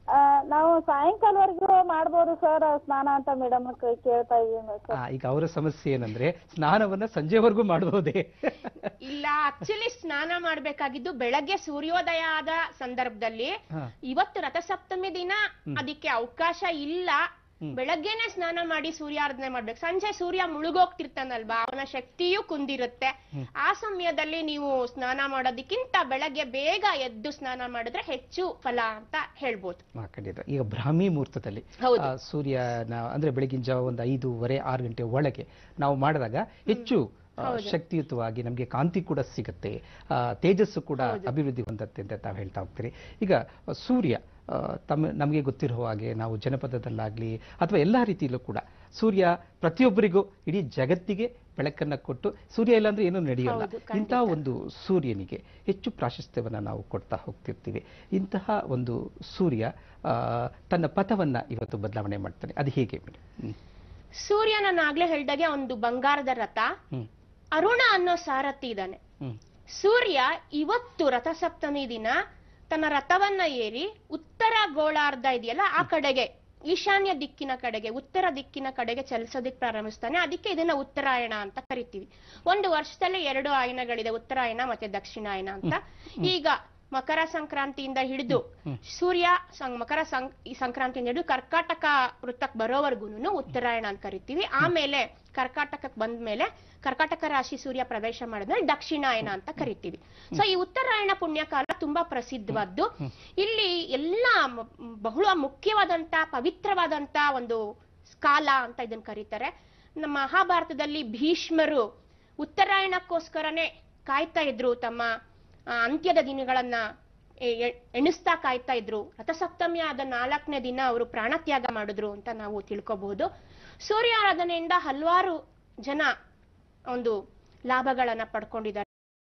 ಆ, ನಾವು ಸಾಯಂಕಾಲವರೆಗೂ ಮಾಡ್ಬೋದು ಸರ್ ಸ್ನಾನ ಅಂತ ಮೇಡಮ್ ಕೇಳ್ತಾ ಇದೀನಿ ಸರ್ ಆ, ಈಗ ಅವರ ಸಮಸ್ಯೆ ಏನಂದ್ರೆ ಸ್ನಾನವನ್ನ ಸಂಜೆವರೆಗೂ ಮಾಡಬಹುದೇ ಇಲ್ಲ ಆಕ್ಚುಲಿ ಸ್ನಾನ ಮಾಡ್ಬೇಕಾಗಿದ್ದು ಬೆಳಗ್ಗೆ ಸೂರ್ಯೋದಯ ಆದ ಸಂದರ್ಭದಲ್ಲಿ ಹಾ. ಇವತ್ತು ರಥಸಪ್ತಮಿ ದಿನ ಅದಕ್ಕೆ ಅವಕಾಶ ಇಲ್ಲ ಬೆಳಗ್ಗೆನೆ ಸ್ನಾನ ಮಾಡಿ ಸೂರ್ಯಾರಾಧನೆ ಮಾಡ್ಬೇಕು ಸಂಜೆ ಸೂರ್ಯ ಮುಳುಗೋಗ್ತಿರ್ತಾನಲ್ವಾ ಅವನ ಶಕ್ತಿಯೂ ಕುಂದಿರುತ್ತೆ ಆ ಸಮಯದಲ್ಲಿ ನೀವು ಸ್ನಾನ ಮಾಡೋದಕ್ಕಿಂತ ಬೆಳಗ್ಗೆ ಬೇಗ ಎದ್ದು ಸ್ನಾನ ಮಾಡಿದ್ರೆ ಹೆಚ್ಚು ಫಲ ಅಂತ ಹೇಳ್ಬೋದು ಆ, ಖಂಡಿತ ಈಗ ಬ್ರಾಹ್ಮಿ ಮುಹೂರ್ತದಲ್ಲಿ ಹೌದು. ಆ, ಸೂರ್ಯನ ಅಂದ್ರೆ ಬೆಳಗಿನ ಜಾವ ಒಂದು ಐದೂವರೆ ಆರು ಗಂಟೆ ಒಳಗೆ ನಾವು ಮಾಡಿದಾಗ ಹೆಚ್ಚು ಆ, ಶಕ್ತಿಯುತವಾಗಿ ನಮಗೆ ಕಾಂತಿ ಕೂಡ ಸಿಗುತ್ತೆ ಆ, ತೇಜಸ್ಸು ಕೂಡ ಅಭಿವೃದ್ಧಿ ಹೊಂದತ್ತೆ ಅಂತ ತಾವು ಹೇಳ್ತಾ ಹೋಗ್ತೀರಿ ಈಗ ಆ, ಸೂರ್ಯ ಆ, ತಮ್ಮ ನಮಗೆ ಗೊತ್ತಿರುವ ಹಾಗೆ ನಾವು ಜನಪದದಲ್ಲಾಗ್ಲಿ ಅಥವಾ ಎಲ್ಲಾ ರೀತಿಯಲ್ಲೂ ಕೂಡ ಸೂರ್ಯ ಪ್ರತಿಯೊಬ್ಬರಿಗೂ ಇಡೀ ಜಗತ್ತಿಗೆ ಬೆಳಕನ್ನ ಕೊಟ್ಟು ಸೂರ್ಯ ಇಲ್ಲಾಂದ್ರೆ ಏನೂ ನಡೆಯಲ್ಲ ಹೌದು, ಇಂತಹ ಒಂದು ಸೂರ್ಯನಿಗೆ ಹೆಚ್ಚು ಪ್ರಾಶಸ್ತ್ಯವನ್ನ ನಾವು ಕೊಡ್ತಾ ಹೋಗ್ತಿರ್ತೀವಿ ಇಂತಹ ಒಂದು ಸೂರ್ಯ ಆ, ತನ್ನ ಪಥವನ್ನ ಇವತ್ತು ಬದಲಾವಣೆ ಮಾಡ್ತಾನೆ ಅದು ಹೇಗೆ ಮೇಡಮ್ ಹ್ಮ್ ಸೂರ್ಯ ನಾನು ಆಗ್ಲೇ ಹೇಳ್ದಾಗೆ ಒಂದು ಬಂಗಾರದ ರಥ ಹ್ಮ್ ಅರುಣ ಅನ್ನೋ ಸಾರಥಿ ಇದ್ದಾನೆ ಹ್ಮ್ ಸೂರ್ಯ ಇವತ್ತು ರಥಸಪ್ತಮಿ ದಿನ ತನ್ನ ರಥವನ್ನ ಏರಿ ಉತ್ತರ ಗೋಳಾರ್ಧ ಇದೆಯಲ್ಲ ಆ ಕಡೆಗೆ ಈಶಾನ್ಯ ದಿಕ್ಕಿನ ಕಡೆಗೆ ಉತ್ತರ ದಿಕ್ಕಿನ ಕಡೆಗೆ ಚಲಿಸೋದಿಕ್ ಪ್ರಾರಂಭಿಸ್ತಾನೆ ಅದಕ್ಕೆ ಇದನ್ನ ಉತ್ತರಾಯಣ ಅಂತ ಕರಿತೀವಿ ಒಂದು ವರ್ಷದಲ್ಲಿ ಎರಡು ಆಯನಗಳಿದೆ ಉತ್ತರಾಯಣ ಮತ್ತೆ ದಕ್ಷಿಣಾಯನ ಅಂತ ಈಗ ಮಕರ ಸಂಕ್ರಾಂತಿಯಿಂದ ಹಿಡಿದು ಸೂರ್ಯ ಸಂ- ಮಕರ ಸಂ- ಈ ಸಂಕ್ರಾಂತಿಯಿಂದ ಹಿಡಿದು ಕರ್ಕಾಟಕ ವೃತ್ತಕ್ಕೆ ಬರೋವರೆಗೂ ಉತ್ತರಾಯಣ ಅಂತ ಕರಿತೀವಿ ಆಮೇಲೆ ಕರ್ಕಾಟಕಕ್ಕೆ ಬಂದ್ಮೇಲೆ ಕರ್ಕಾಟಕ ರಾಶಿ ಸೂರ್ಯ ಪ್ರವೇಶ ಮಾಡಿದ್ಮೇಲೆ ದಕ್ಷಿಣಾಯನ ಅಂತ ಕರಿತೀವಿ ಸೊ ಈ ಉತ್ತರಾಯಣ ಪುಣ್ಯಕಾಲ ತುಂಬಾ ಪ್ರಸಿದ್ಧವಾದ್ದು ಇಲ್ಲಿ ಎಲ್ಲ ಮ- ಬಹಳ ಮುಖ್ಯವಾದಂತ ಪವಿತ್ರವಾದಂತ ಒಂದು ಕಾಲ ಅಂತ ಇದನ್ನ ಕರೀತಾರೆ ನಮ್ಮ ಮಹಾಭಾರತದಲ್ಲಿ ಭೀಷ್ಮರು ಉತ್ತರಾಯಣಕ್ಕೋಸ್ಕರನೇ ಕಾಯ್ತಾ ಇದ್ರು ತಮ್ಮ ಆ, ಅಂತ್ಯದ ದಿನಗಳನ್ನ ಎ- ಎ- ಎಣಿಸ್ತಾ ಕಾಯ್ತಾ ಇದ್ರು ರಥಸಪ್ತಮಿ ಆದ ನಾಲ್ಕನೇ ದಿನ ಅವರು ಪ್ರಾಣತ್ಯಾಗ ಮಾಡಿದ್ರು ಅಂತ ನಾವು ತಿಳ್ಕೊಬಹುದು ಸೂರ್ಯಾರಾಧನೆಯಿಂದ ಹಲವಾರು ಜನ ಒಂದು ಲಾಭಗಳನ್ನ ಪಡ್ಕೊಂಡಿದ್ದಾರೆ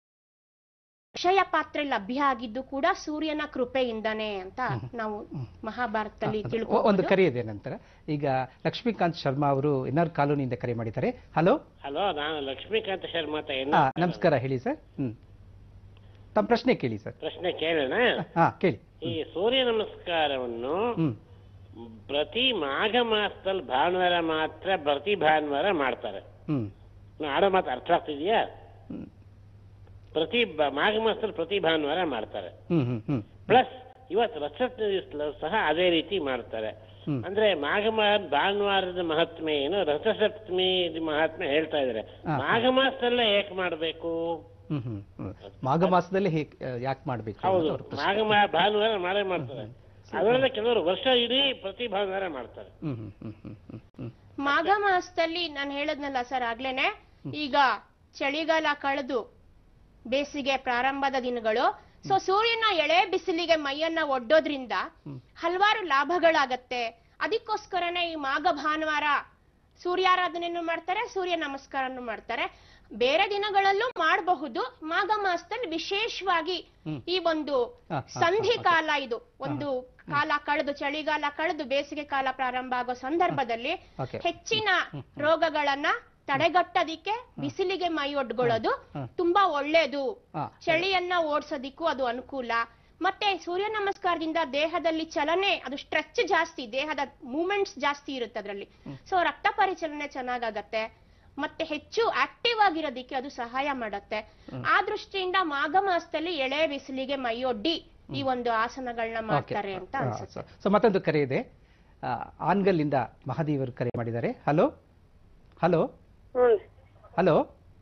ಅಕ್ಷಯ ಪಾತ್ರೆ ಲಭ್ಯ ಆಗಿದ್ದು ಕೂಡ ಸೂರ್ಯನ ಕೃಪೆಯಿಂದಾನೆ ಅಂತ ನಾವು ಮಹಾಭಾರತದಲ್ಲಿ ಒ- ಒಂದು ತಿಳ್ಕೊಂಡು ಕರೆ ಇದೆ ನಂತರ ಈಗ ಲಕ್ಷ್ಮೀಕಾಂತ್ ಶರ್ಮಾ ಅವರು ಎನ್ಆರ್ ಕಾಲೋನಿಯಿಂದ ಕರೆ ಮಾಡಿದ್ದಾರೆ ಹಲೋ ಹಲೋ ನಾನು ಲಕ್ಷ್ಮೀಕಾಂತ ಶರ್ಮಾ ಅಂತ ಏನು ಹಾ ನಮಸ್ಕಾರ ಹೇಳಿ ಸರ್ ಹ್ಮ್ ತಮ್ಮ ಪ್ರಶ್ನೆ ಕೇಳಿ ಸರ್ ಪ್ರಶ್ನೆ ಕೇಳೋಣ ಹಾ ಕೇಳಿ ಈ ಸೂರ್ಯ ನಮಸ್ಕಾರವನ್ನು ಹ್ಮ್ ಪ್ರತಿ ಮಾಘ ಮಾಸದಲ್ಲಿ ಭಾನುವಾರ ಮಾತ್ರ ಪ್ರತಿ ಭಾನುವಾರ ಮಾಡ್ತಾರೆ ಹ್ಮ್ ನಾನು ಆಡೋ ಮಾತು ಅರ್ಥ ಆಗ್ತಿದ್ಯಾ ಹ್ಮ್. ಪ್ರತಿ ಬ- ಮಾಘ ಮಾಸದಲ್ಲಿ ಪ್ರತಿ ಭಾನುವಾರ ಮಾಡ್ತಾರೆ ಹ್ಮ್ ಹ್ಮ್ ಹ್ಮ್ ಪ್ಲಸ್ ಇವತ್ತು ರಥಸಪ್ತಮಿ ದಿವಸ ಸಹ ಅದೇ ರೀತಿ ಮಾಡ್ತಾರೆ ಹ್ಮ್. ಅಂದ್ರೆ ಮಾಘ ಮಾ- ಭಾನುವಾರದ ಮಹಾತ್ಮೆ ಏನು ರಥಸಪ್ತಮಿ ಮಹಾತ್ಮೆ ಹೇಳ್ತಾ ಇದಾರೆ ಹಾ. ಮಾಘ ಮಾಸದಲ್ಲೇ ಏಕೆ ಮಾಡ್ಬೇಕು ಹ್ಮ್ ಹ್ಮ್ ಹ್ಮ್ ಮಾಘ ಮಾಸದಲ್ಲಿ ಹೇಗೆ ಯಾಕೆ ಮಾಡ್ಬೇಕು ಹೌದು ಅನ್ನೋದು ಅವ್ರ ಪ್ರಶ್ನೆ. ಮಾಘ ಮಾ- ಭಾನುವಾರ ಮಾಡೇ ಮಾಡ್ತಾರೆ ಅದರಲ್ಲೇ ಕೆಲವರು ವರ್ಷ ಇಡೀ ಪ್ರತಿ ಭಾನುವಾರ ಮಾಡ್ತಾರೆ ಹ್ಮ್ ಹ್ಮ್ ಹ್ಮ್ ಹ್ಮ್ ಹ್ಮ್ ಹ್ಮ್ ಮಾಘ ಮಾಸದಲ್ಲಿ ನಾನು ಹೇಳದ್ನಲ್ಲ ಸರ್ ಆಗ್ಲೇನೆ ಈಗ ಚಳಿಗಾಲ ಕಳೆದು ಬೇಸಿಗೆ ಪ್ರಾರಂಭದ ದಿನಗಳು ಸೊ ಸೂರ್ಯನ ಎಳೆ ಬಿಸಿಲಿಗೆ ಮೈಯನ್ನ ಒಡ್ಡೋದ್ರಿಂದ ಹಲವಾರು ಲಾಭಗಳಾಗತ್ತೆ ಅದಕ್ಕೋಸ್ಕರನೇ ಈ ಮಾಘ ಭಾನುವಾರ ಸೂರ್ಯಾರಾಧನೆಯನ್ನು ಮಾಡ್ತಾರೆ ಸೂರ್ಯ ನಮಸ್ಕಾರನು ಮಾಡ್ತಾರೆ ಬೇರೆ ದಿನಗಳಲ್ಲೂ ಮಾಡಬಹುದು ಮಾಘ ಮಾಸದಲ್ಲಿ ವಿಶೇಷವಾಗಿ ಈ ಒಂದು ಹಾ, ಹಾ, ಸಂಧಿ ಹಾ, ಕಾಲ ಇದು ಒಂದು ಕಾಲ ಕಳೆದು ಚಳಿಗಾಲ ಕಳೆದು ಬೇಸಿಗೆ ಕಾಲ ಪ್ರಾರಂಭ ಆಗೋ ಸಂದರ್ಭದಲ್ಲಿ Okay. ಹೆಚ್ಚಿನ ರೋಗಗಳನ್ನ ತಡೆಗಟ್ಟೋದಿಕ್ಕೆ ಬಿಸಿಲಿಗೆ ಮೈ ಒಡ್ಕೊಳ್ಳೋದು ಹಾ. ತುಂಬಾ ಒಳ್ಳೇದು ಹಾ. ಚಳಿಯನ್ನ ಓಡಿಸೋದಿಕ್ಕೂ ಅದು ಅನುಕೂಲ ಮತ್ತೆ ಸೂರ್ಯ ನಮಸ್ಕಾರದಿಂದ ದೇಹದಲ್ಲಿ ಚಲನೆ ಅದು ಸ್ಟ್ರೆಚ್ ಜಾಸ್ತಿ ದೇಹದ ಮೂಮೆಂಟ್ಸ್ ಜಾಸ್ತಿ ಇರುತ್ತೆ ಅದರಲ್ಲಿ ಸೊ ರಕ್ತ ಪರಿಚಲನೆ ಚೆನ್ನಾಗಾಗತ್ತೆ ಮತ್ತೆ ಹೆಚ್ಚು ಆಕ್ಟಿವ್ ಆಗಿರೋದಿಕ್ಕೆ ಅದು ಸಹಾಯ ಮಾಡತ್ತೆ ಆ ದೃಷ್ಟಿಯಿಂದ ಮಾಘ ಮಾಸದಲ್ಲಿ ಎಳೆ ಬಿಸಿಲಿಗೆ ಮೈಯೊಡ್ಡಿ ಈ ಒಂದು ಆಸನಗಳನ್ನ ಮಾಡ್ತಾರೆ ಅಂತ ಅನ್ಸುತ್ತೆ ಸೊ ಮತ್ತೊಂದು ಕರೆ ಇದೆ ಆ, ಆನ್ಗಲ್ನಿಂದ ಮಹಾದೇವರು ಕರೆ ಮಾಡಿದ್ದಾರೆ hello hello hmm hello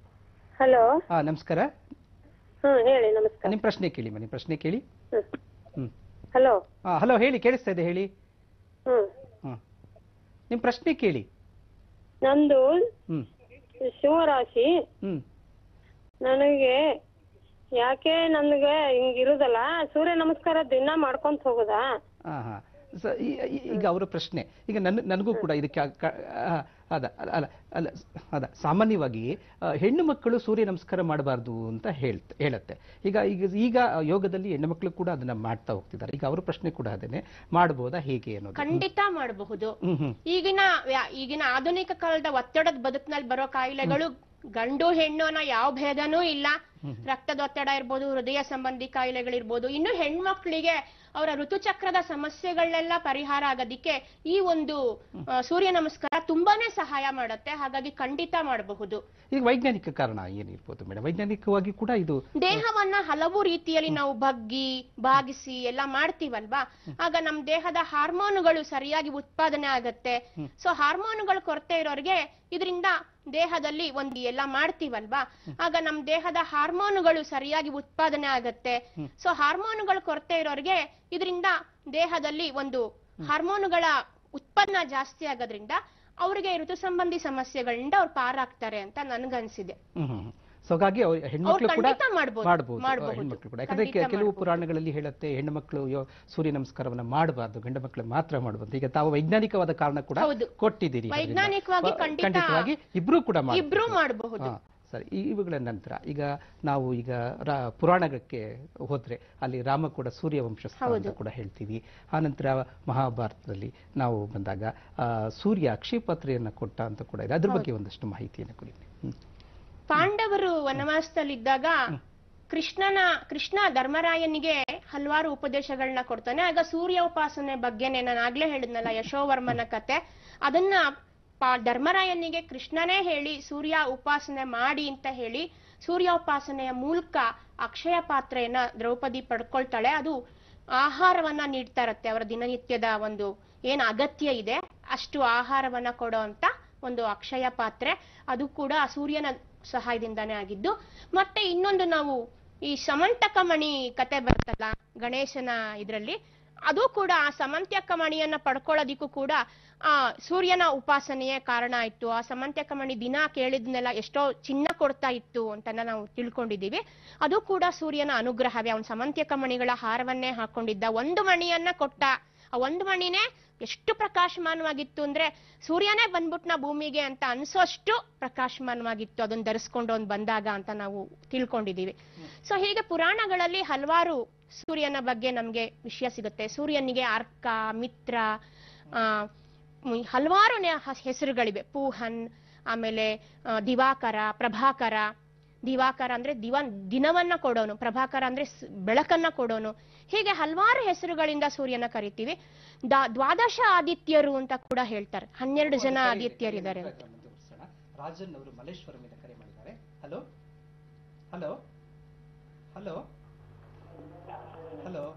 hello ಹಾ ನಮಸ್ಕಾರ ಹ್ಮ್ ಹೇಳಿ ನಮಸ್ಕಾರ ನಿಮ್ಮ ಪ್ರಶ್ನೆ ಕೇಳಿ ನಿಮ್ಮ ಪ್ರಶ್ನೆ ಕೇಳಿ ಹ್ಮ್ ಹಲೋ ಹಾ ಹಲೋ ಹೇಳಿ ಕೇಳಿಸ್ತಾ ಇದೆ ಹೇಳಿ ಹ್ಮ್ ಹ್ಮ್ ನಿಮ್ಮ ಪ್ರಶ್ನೆ ಕೇಳಿ ನಂದು ಹ್ಮ್ ಶಿವರಾಶಿ ಹ್ಮ್ ನನಗೆ ಯಾಕೆ ನನಗೆ ಹಿಂಗಿರುದಲ್ಲ ಸೂರ್ಯ ನಮಸ್ಕಾರ ದಿನ ಮಾಡ್ಕೊಂತ ಹೋಗುದಾ ಹಾ ಹಾ ಸ- ಈ- ಈ- ಈಗ ಅವರ ಪ್ರಶ್ನೆ ಈಗ ನನ್ನ ನನಗೂ ಕೂಡ ಇದಕ್ಕೆ ಆ- ಕ- ಆ, ಅದ ಅಲ್ಲ ಅಲ್ಲ ಅಲ್ಲ ಅದ ಸಾಮಾನ್ಯವಾಗಿ ಆ, ಹೆಣ್ಣು ಮಕ್ಕಳು ಸೂರ್ಯ ನಮಸ್ಕಾರ ಮಾಡಬಾರ್ದು ಅಂತ ಹೇಳ್ತ ಹೇಳತ್ತೆ ಈಗ ಈಗ ಈಗ ಯೋಗದಲ್ಲಿ ಹೆಣ್ಣು ಮಕ್ಕಳು ಕೂಡ ಅದನ್ನ ಮಾಡ್ತಾ ಹೋಗ್ತಿದ್ದಾರೆ ಈಗ ಅವರ ಪ್ರಶ್ನೆ ಕೂಡ ಅದೇನೆ ಮಾಡ್ಬೋದಾ ಹೇಗೆ ಅನ್ನೋದು ಖಂಡಿತ ಮಾಡಬಹುದು ಹ್ಮ್ ಹ್ಮ್ ಈಗಿನ ವ್ಯಾ- ಈಗಿನ ಆಧುನಿಕ ಕಾಲದ ಒತ್ತಡದ ಬದುಕಿನಲ್ಲಿ ಬರೋ ಕಾಯಿಲೆಗಳು ಗಂಡು ಹೆಣ್ಣು ಅನ್ನೋ ಯಾವ ಭೇದನೂ ಇಲ್ಲ ರಕ್ತದೊತ್ತಡ ಇರ್ಬೋದು ಹೃದಯ ಸಂಬಂಧಿ ಕಾಯಿಲೆಗಳಿರ್ಬೋದು ಇನ್ನು ಹೆಣ್ಮಕ್ಳಿಗೆ ಅವರ ಋತುಚಕ್ರದ ಸಮಸ್ಯೆಗಳೆಲ್ಲ ಪರಿಹಾರ ಆಗೋದಿಕ್ಕೆ ಈ ಒಂದು ಆ, ಸೂರ್ಯ ನಮಸ್ಕಾರ ತುಂಬಾನೇ ಸಹಾಯ ಮಾಡುತ್ತೆ ಹಾಗಾಗಿ ಖಂಡಿತ ಮಾಡಬಹುದು ಈಗ ವೈಜ್ಞಾನಿಕ ಕಾರಣ ಏನಿರ್ಬೋದು ಮೇಡಮ್ ವೈಜ್ಞಾನಿಕವಾಗಿ ಕೂಡ ಇದು ದೇಹವನ್ನ ಹಲವು ರೀತಿಯಲ್ಲಿ ನಾವು ಬಗ್ಗಿ ಬಾಗಿಸಿ ಎಲ್ಲ ಮಾಡ್ತೀವಲ್ವಾ ಆಗ ನಮ್ ದೇಹದ ಹಾರ್ಮೋನುಗಳು ಸರಿಯಾಗಿ ಉತ್ಪಾದನೆ ಆಗತ್ತೆ ಸೊ ಹಾರ್ಮೋನುಗಳು ಕೊರತೆ ಇರೋರಿಗೆ ಇದರಿಂದ ದೇಹದಲ್ಲಿ ಒಂದು ಎಲ್ಲ ಮಾಡ್ತೀವಲ್ವಾ ಆಗ ನಮ್ ದೇಹದ ಹಾರ್ಮೋನುಗಳು ಸರಿಯಾಗಿ ಉತ್ಪಾದನೆ ಆಗತ್ತೆ ಸೊ ಹಾರ್ಮೋನುಗಳು ಕೊರತೆ ಇರೋರಿಗೆ ಇದರಿಂದ ದೇಹದಲ್ಲಿ ಒಂದು ಹಾರ್ಮೋನುಗಳ ಉತ್ಪನ್ನ ಜಾಸ್ತಿ ಆಗೋದ್ರಿಂದ ಅವ್ರಿಗೆ ಋತು ಸಂಬಂಧಿ ಸಮಸ್ಯೆಗಳಿಂದ ಅವ್ರು ಪಾರಾಗ್ತಾರೆ ಅಂತ ನನ್ಗನ್ಸಿದೆ ಹ್ಮ್ ಹ್ಮ್. ಸೊ ಹಾಗಾಗಿ ಅವ್ರು ಹೆಣ್ಮಕ್ಳು ಕೂಡ ಖಂಡಿತ ಮಾಡ್ಬೋದು. ಮಾಡಬಹುದು ಮಾಡ್ಬಹುದು. ಹೆಣ್ಮಕ್ಳು ಕೂಡ ಯಾಕಂದ್ರೆ ಖಂಡಿತ ಕೆಲವು ಮಾಡ್ಬೋದು. ಪುರಾಣಗಳಲ್ಲಿ ಹೇಳುತ್ತೆ ಹೆಣ್ಣುಮಕ್ಳು ಯೋ ಸೂರ್ಯ ನಮಸ್ಕಾರವನ್ನ ಮಾಡಬಾರ್ದು ಗಂಡು ಮಕ್ಕಳು ಮಾತ್ರ ಮಾಡಬಹುದು ಈಗ ತಾವು ವೈಜ್ಞಾನಿಕವಾದ ಕಾರಣ ಕೂಡ ಹೌದು. ಕೊಟ್ಟಿದ್ದೀರಿ ಅದರಿಂದ. ವೈಜ್ಞಾನಿಕವಾಗಿ ವ- ಖಂಡಿತ ಖಂಡಿತವಾಗಿ ಇಬ್ರು ಕೂಡ ಮಾಡ್ಬೋದು. ಇಬ್ರು ಮಾಡಬಹುದು ಹಾ, ಸರಿ ಈ- ಇವುಗಳ ನಂತರ ಈಗ ನಾವು ಈಗ ರಾ- ಪುರಾಣಕ್ಕೆ ಹೋದ್ರೆ ಅಲ್ಲಿ ರಾಮ ಕೂಡ ಸೂರ್ಯ ವಂಶಸ್ಥ ಅಂತ ಕೂಡ ಹೇಳ್ತೀವಿ ಆನಂತರ ಮಹಾಭಾರತದಲ್ಲಿ ನಾವು ಬಂದಾಗ ಆ, ಸೂರ್ಯ ಅಕ್ಷಿಪತ್ರೆಯನ್ನ ಕೊಟ್ಟ ಅಂತ ಕೂಡ ಇದೆ ಅದ್ರ ಬಗ್ಗೆ ಒಂದಷ್ಟು ಮಾಹಿತಿಯನ್ನು ಕೊಡಿ ಹ್ಮ್. ಪಾಂಡವರು ವನವಾಸದಲ್ಲಿದ್ದಾಗ ಕೃಷ್ಣನ ಕೃಷ್ಣ ಧರ್ಮರಾಯನಿಗೆ ಹಲವಾರು ಉಪದೇಶಗಳನ್ನ ಕೊಡ್ತಾನೆ ಆಗ ಸೂರ್ಯ ಉಪಾಸನೆ ಬಗ್ಗೆನೆ ನಾನು ಆಗ್ಲೇ ಹೇಳಿದ್ನಲ್ಲ ಯಶೋವರ್ಮನ ಕತೆ ಅದನ್ನ ಪಾ- ಧರ್ಮರಾಯನಿಗೆ ಕೃಷ್ಣನೇ ಹೇಳಿ ಸೂರ್ಯ ಉಪಾಸನೆ ಮಾಡಿ ಅಂತ ಹೇಳಿ ಸೂರ್ಯ ಉಪಾಸನೆಯ ಮೂಲಕ ಅಕ್ಷಯ ಪಾತ್ರೆಯನ್ನ ದ್ರೌಪದಿ ಪಡ್ಕೊಳ್ತಾಳೆ ಅದು ಆಹಾರವನ್ನ ನೀಡ್ತಾ ಇರತ್ತೆ ಅವರ ದಿನನಿತ್ಯದ ಒಂದು ಏನ್ ಅಗತ್ಯ ಇದೆ ಅಷ್ಟು ಆಹಾರವನ್ನ ಕೊಡೋ ಅಂತ ಒಂದು ಅಕ್ಷಯ ಪಾತ್ರೆ ಅದು ಕೂಡ ಆ ಸೂರ್ಯನ ಸಹಾಯದಿಂದಾನೇ ಆಗಿದ್ದು ಮತ್ತೆ ಇನ್ನೊಂದು ನಾವು ಈ ಸಮಂತಕ ಮಣಿ ಕತೆ ಬರ್ತಲ್ಲ ಗಣೇಶನ ಇದ್ರಲ್ಲಿ ಅದು ಕೂಡ ಆ ಸಮಂತ್ಯಕ ಮಣಿಯನ್ನ ಪಡ್ಕೊಳ್ಳೋದಿಕ್ಕೂ ಕೂಡ ಆ ಸೂರ್ಯನ ಉಪಾಸನೆಯೇ ಕಾರಣ ಆಯ್ತು ಆ ಸಮಂತ್ಯಕ ಮಣಿ ದಿನ ಕೇಳಿದ್ನೆಲ್ಲ ಎಷ್ಟೋ ಚಿನ್ನ ಕೊಡ್ತಾ ಇತ್ತು ಅಂತ ನಾವು ತಿಳ್ಕೊಂಡಿದೀವಿ ಅದು ಕೂಡ ಸೂರ್ಯನ ಅನುಗ್ರಹವೇ ಅವನ್ ಸಮಂತ್ಯಕ ಮಣಿಗಳ ಹಾರವನ್ನೇ ಹಾಕೊಂಡಿದ್ದ ಒಂದು ಮಣಿಯನ್ನ ಕೊಟ್ಟ ಆ ಒಂದು ಮಣಿನೇ ಎಷ್ಟು ಪ್ರಕಾಶಮಾನವಾಗಿತ್ತು ಅಂದ್ರೆ ಸೂರ್ಯನೇ ಬಂದ್ಬಿಟ್ನ ಭೂಮಿಗೆ ಅಂತ ಅನ್ಸೋಷ್ಟು ಪ್ರಕಾಶಮಾನವಾಗಿತ್ತು ಅದನ್ನ ಧರಿಸ್ಕೊಂಡು ಅವ್ನ್ ಬಂದಾಗ ಅಂತ ನಾವು ತಿಳ್ಕೊಂಡಿದೀವಿ ಸೊ ಹೀಗೆ ಪುರಾಣಗಳಲ್ಲಿ ಹಲವಾರು ಸೂರ್ಯನ ಬಗ್ಗೆ ನಮ್ಗೆ ವಿಷಯ ಸಿಗುತ್ತೆ ಸೂರ್ಯನಿಗೆ ಅರ್ಕ ಮಿತ್ರ ಆ ಮ್, ಹಲವಾರು ನೆ- ಹ- ಹೆಸರುಗಳಿವೆ ಪೂಹನ್ ಆಮೇಲೆ ಆ, ದಿವಾಕರ ಪ್ರಭಾಕರ ದಿವಾಕರ ಅಂದ್ರೆ ದಿವ ದಿನವನ್ನ ಕೊಡೋನು ಪ್ರಭಾಕರ ಅಂದ್ರೆ ಸ್- ಬೆಳಕನ್ನ ಕೊಡೋನು ಹೀಗೆ ಹಲವಾರು ಹೆಸರುಗಳಿಂದ ಸೂರ್ಯನ ಕರಿತೀವಿ ದ- ದ್ವಾದಶ ಆದಿತ್ಯರು ಅಂತ ಕೂಡ ಹೇಳ್ತಾರೆ ಹನ್ನೆರಡು ಜನ ಆದಿತ್ಯರಿದ್ದಾರೆ ಅಂತ ಮುಂದುವರಿಸೋಣ. ರಾಜನ್ ಅವರು ಮಲ್ಲೇಶ್ವರಮಿಂದ ಕರೆ ಮಾಡಿದ್ದಾರೆ ಹಲೋ ಹಲೋ ಹಲೋ ಹಲೋ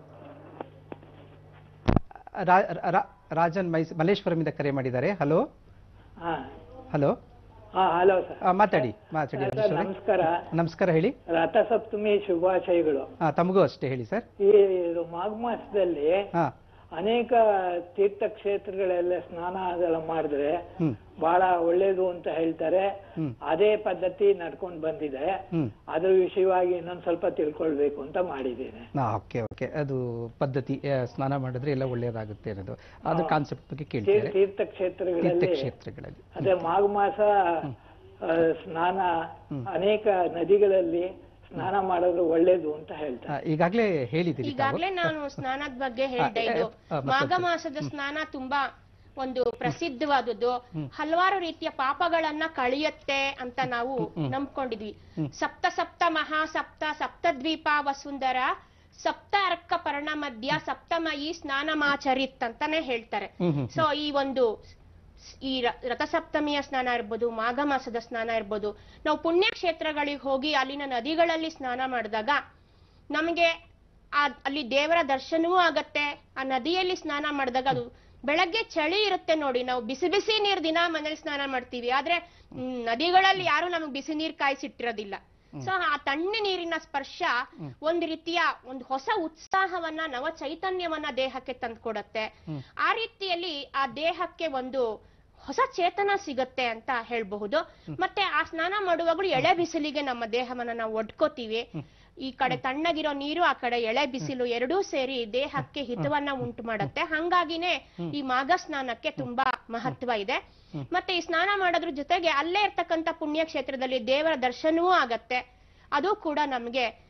ರಾ- ರಾ- ರಾಜನ್ ಮೈಸ್ ಮಲ್ಲೇಶ್ವರಮಿಂದ ಕರೆ ಮಾಡಿದ್ದಾರೆ ಹಲೋ ಹಾ ಹಲೋ ಹಾ ಹಲೋ ಸರ್ ಆ, ಮಾತಾಡಿ ಮಾತಾಡಿ ಸರ್ ರಾಜೇಶ್ವರಿ. ನಮಸ್ಕಾರ ನಮಸ್ಕಾರ ಹೇಳಿ ರಥಸಪ್ತಮಿ ಶುಭಾಶಯಗಳು ಆ, ತಮಗೂ ಅಷ್ಟೇ ಹೇಳಿ ಸರ್ ಈ ಇದು ಮಾಘ ಮಾಸದಲ್ಲಿ ಹಾ ಅನೇಕ ತೀರ್ಥಕ್ಷೇತ್ರಗಳೆಲ್ಲ ಸ್ನಾನ ಅದೆಲ್ಲ ಮಾಡಿದ್ರೆ ಹ್ಮ್ ಬಹಳ ಒಳ್ಳೇದು ಅಂತ ಹೇಳ್ತಾರೆ ಹ್ಮ್. ಅದೇ ಪದ್ಧತಿ ನಡ್ಕೊಂಡು ಬಂದಿದೆ ಹ್ಮ್ ಅದ್ರ ವಿಷಯವಾಗಿ ಇನ್ನೊಂದ್ ಸ್ವಲ್ಪ ತಿಳ್ಕೊಳ್ಬೇಕು ಅಂತ ಮಾಡಿದ್ದೇನೆ ಓಕೆ ಓಕೆ ಅದು ಪದ್ಧತಿ ಆ, ಸ್ನಾನ ಮಾಡಿದ್ರೆ ಎಲ್ಲ ಒಳ್ಳೆಯದಾಗುತ್ತೆ ಅನ್ನೋದು ಅದು ಕಾನ್ಸೆಪ್ಟ್ ಬಗ್ಗೆ ತೀರ್- ಕೇಳ್ತಾರೆ ತೀರ್ಥಕ್ಷೇತ್ರಗಳಲ್ಲಿ ತೀರ್ಥಕ್ಷೇತ್ರಗಳಲ್ಲಿ ಅದೇ ಮಾಘ ಮಾಸ ಆ, ಸ್ನಾನ ಅನೇಕ ನದಿಗಳಲ್ಲಿ ಸ್ನಾನ ಮಾಡಿದ್ರೆ ಒಳ್ಳೇದು ಅಂತ ಹೇಳ್ತಾರೆ ಆ, ಈಗಾಗ್ಲೇ ಹೇಳಿದಿರಿ ತಾವು ಈಗಾಗ್ಲೇ ನಾನು ಸ್ನಾನದ ಬಗ್ಗೆ ಹೇಳ್ದೆ ಇದು ಆ, ಮತ್ತೊಂದು ಮಾಘ ಮಾಸದ ಸ್ನಾನ ತುಂಬಾ ಒಂದು ಪ್ರಸಿದ್ಧವಾದದ್ದು ಹಲವಾರು ರೀತಿಯ ಪಾಪಗಳನ್ನ ಕಳಿಯತ್ತೆ ಅಂತ ನಾವು ನಂಬ್ಕೊಂಡಿದ್ವಿ ಸಪ್ತ ಸಪ್ತ ಮಹಾ ಸಪ್ತ ಸಪ್ತದ್ವೀಪ ವಸುಂಧರ ಸಪ್ತ ಅರ್ಕ ಪರ್ಣ ಮಧ್ಯ ಸಪ್ತಮಯಿ ಸ್ನಾನಮಾಚರಿತ್ ಅಂತಾನೆ ಹೇಳ್ತಾರೆ ಹ್ಮ್ ಹ್ಮ್ ಸೊ ಈ ಒಂದು ಸ್- ಈ ರ- ರಥಸಪ್ತಮಿಯ ಸ್ನಾನ ಇರ್ಬೋದು ಮಾಘ ಮಾಸದ ಸ್ನಾನ ಇರ್ಬೋದು ನಾವು ಪುಣ್ಯ ಕ್ಷೇತ್ರಗಳಿಗೆ ಹೋಗಿ ಅಲ್ಲಿನ ನದಿಗಳಲ್ಲಿ ಸ್ನಾನ ಮಾಡಿದಾಗ ನಮಗೆ ಆ ಅಲ್ಲಿ ದೇವರ ದರ್ಶನವೂ ಆಗತ್ತೆ ಆ ನದಿಯಲ್ಲಿ ಸ್ನಾನ ಮಾಡಿದಾಗ ಅದು ಬೆಳಗ್ಗೆ ಚಳಿ ಇರುತ್ತೆ ನೋಡಿ ನಾವು ಬಿಸಿ ಬಿಸಿ ನೀರ್ ದಿನ ಮನೇಲಿ ಸ್ನಾನ ಮಾಡ್ತೀವಿ ಆದ್ರೆ ಮ್, ನದಿಗಳಲ್ಲಿ ಯಾರು ನಮಗೆ ಬಿಸಿ ನೀರ್ ಕಾಯಿಸಿಟ್ಟಿರೋದಿಲ್ಲ ಸೊ ಆ ತಣ್ಣ ನೀರಿನ ಸ್ಪರ್ಶ ಒಂದ್ ರೀತಿಯ ಒಂದು ಹೊಸ ಉತ್ಸಾಹವನ್ನ ನವ ಚೈತನ್ಯವನ್ನ ದೇಹಕ್ಕೆ ತಂದ್ಕೊಡತ್ತೆ ಆ ರೀತಿಯಲ್ಲಿ ಆ ದೇಹಕ್ಕೆ ಒಂದು ಹೊಸ ಚೇತನ ಸಿಗತ್ತೆ ಅಂತ ಹೇಳ್ಬಹುದು ಮತ್ತೆ ಆ ಸ್ನಾನ ಮಾಡುವಾಗಲೂ ಎಳೆ ಬಿಸಿಲಿಗೆ ನಮ್ಮ ದೇಹವನ್ನ ನಾವು ಒಡ್ಕೋತೀವಿ ಈ ಕಡೆ ತಣ್ಣಗಿರೋ ನೀರು ಆ ಕಡೆ ಎಳೆ ಬಿಸಿಲು ಎರಡೂ ಸೇರಿ ದೇಹಕ್ಕೆ ಹಿತವನ್ನ ಉಂಟು ಮಾಡತ್ತೆ ಹಂಗಾಗಿನೇ ಈ ಮಾಘ ಸ್ನಾನಕ್ಕೆ ತುಂಬಾ ಮಹತ್ವ ಇದೆ ಮತ್ತೆ ಈ ಸ್ನಾನ ಮಾಡೋದ್ರ ಜೊತೆಗೆ ಅಲ್ಲೇ ಇರ್ತಕ್ಕಂಥ ಪುಣ್ಯ ಕ್ಷೇತ್ರದಲ್ಲಿ ದೇವರ ದರ್ಶನವೂ ಆಗತ್ತೆ ಅದು ಕೂಡ ನಮ್ಗೆ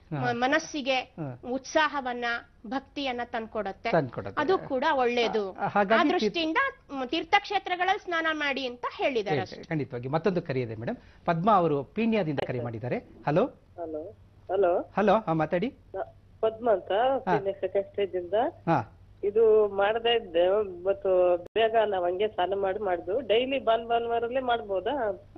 ಮ- ಮನಸ್ಸಿಗೆ ಹಾ. ಉತ್ಸಾಹವನ್ನ ಭಕ್ತಿಯನ್ನ ತಂದ್ಕೊಡುತ್ತೆ ತಂದ್ಕೊಡುತ್ತೆ. ಅದು ಕೂಡ ಒಳ್ಳೇದು ಆ, ಹಾಗಾಗಿ ಆ ತೀರ್ಥ- ದೃಷ್ಟಿಯಿಂದ ಮ್, ತೀರ್ಥಕ್ಷೇತ್ರಗಳಲ್ಲಿ ಸ್ನಾನ ಮಾಡಿ ಅಂತ ಹೇಳಿದ್ದಾರೆ ಅಷ್ಟೇ. ಹೇಳ್ತೇವೆ, ಖಂಡಿತವಾಗಿ ಮತ್ತೊಂದು ಕರೆ ಇದೆ ಮೇಡಮ್ ಪದ್ಮಾ ಅವರು ಪೀಣ್ಯದಿಂದ ಕರೆ ಮಾಡಿದ್ದಾರೆ ಹಲೋ ಹಲೋ ಹಲೋ ಹಲೋ ಹಾ ಮಾತಾಡಿ ಪದ್ಮ ಅಂತ പിന്നെ ಸೆಕೆಂಡ್ ಸ್ಟೇಜ್ ಇಂದ ಹಾ ಇದು ಮಾಡದೇ ಇದ್ದೆ ಇವತ್ತು ಬೇಗ ನಾವ್ ಹಂಗೆ ಸ್ನಾನ ಮಾಡಿ ಮಾಡುದು ಡೈಲಿ ಭಾನ್ ಭಾನುವಾರಲ್ಲೇ ಮಾಡ್ಬೋದಾ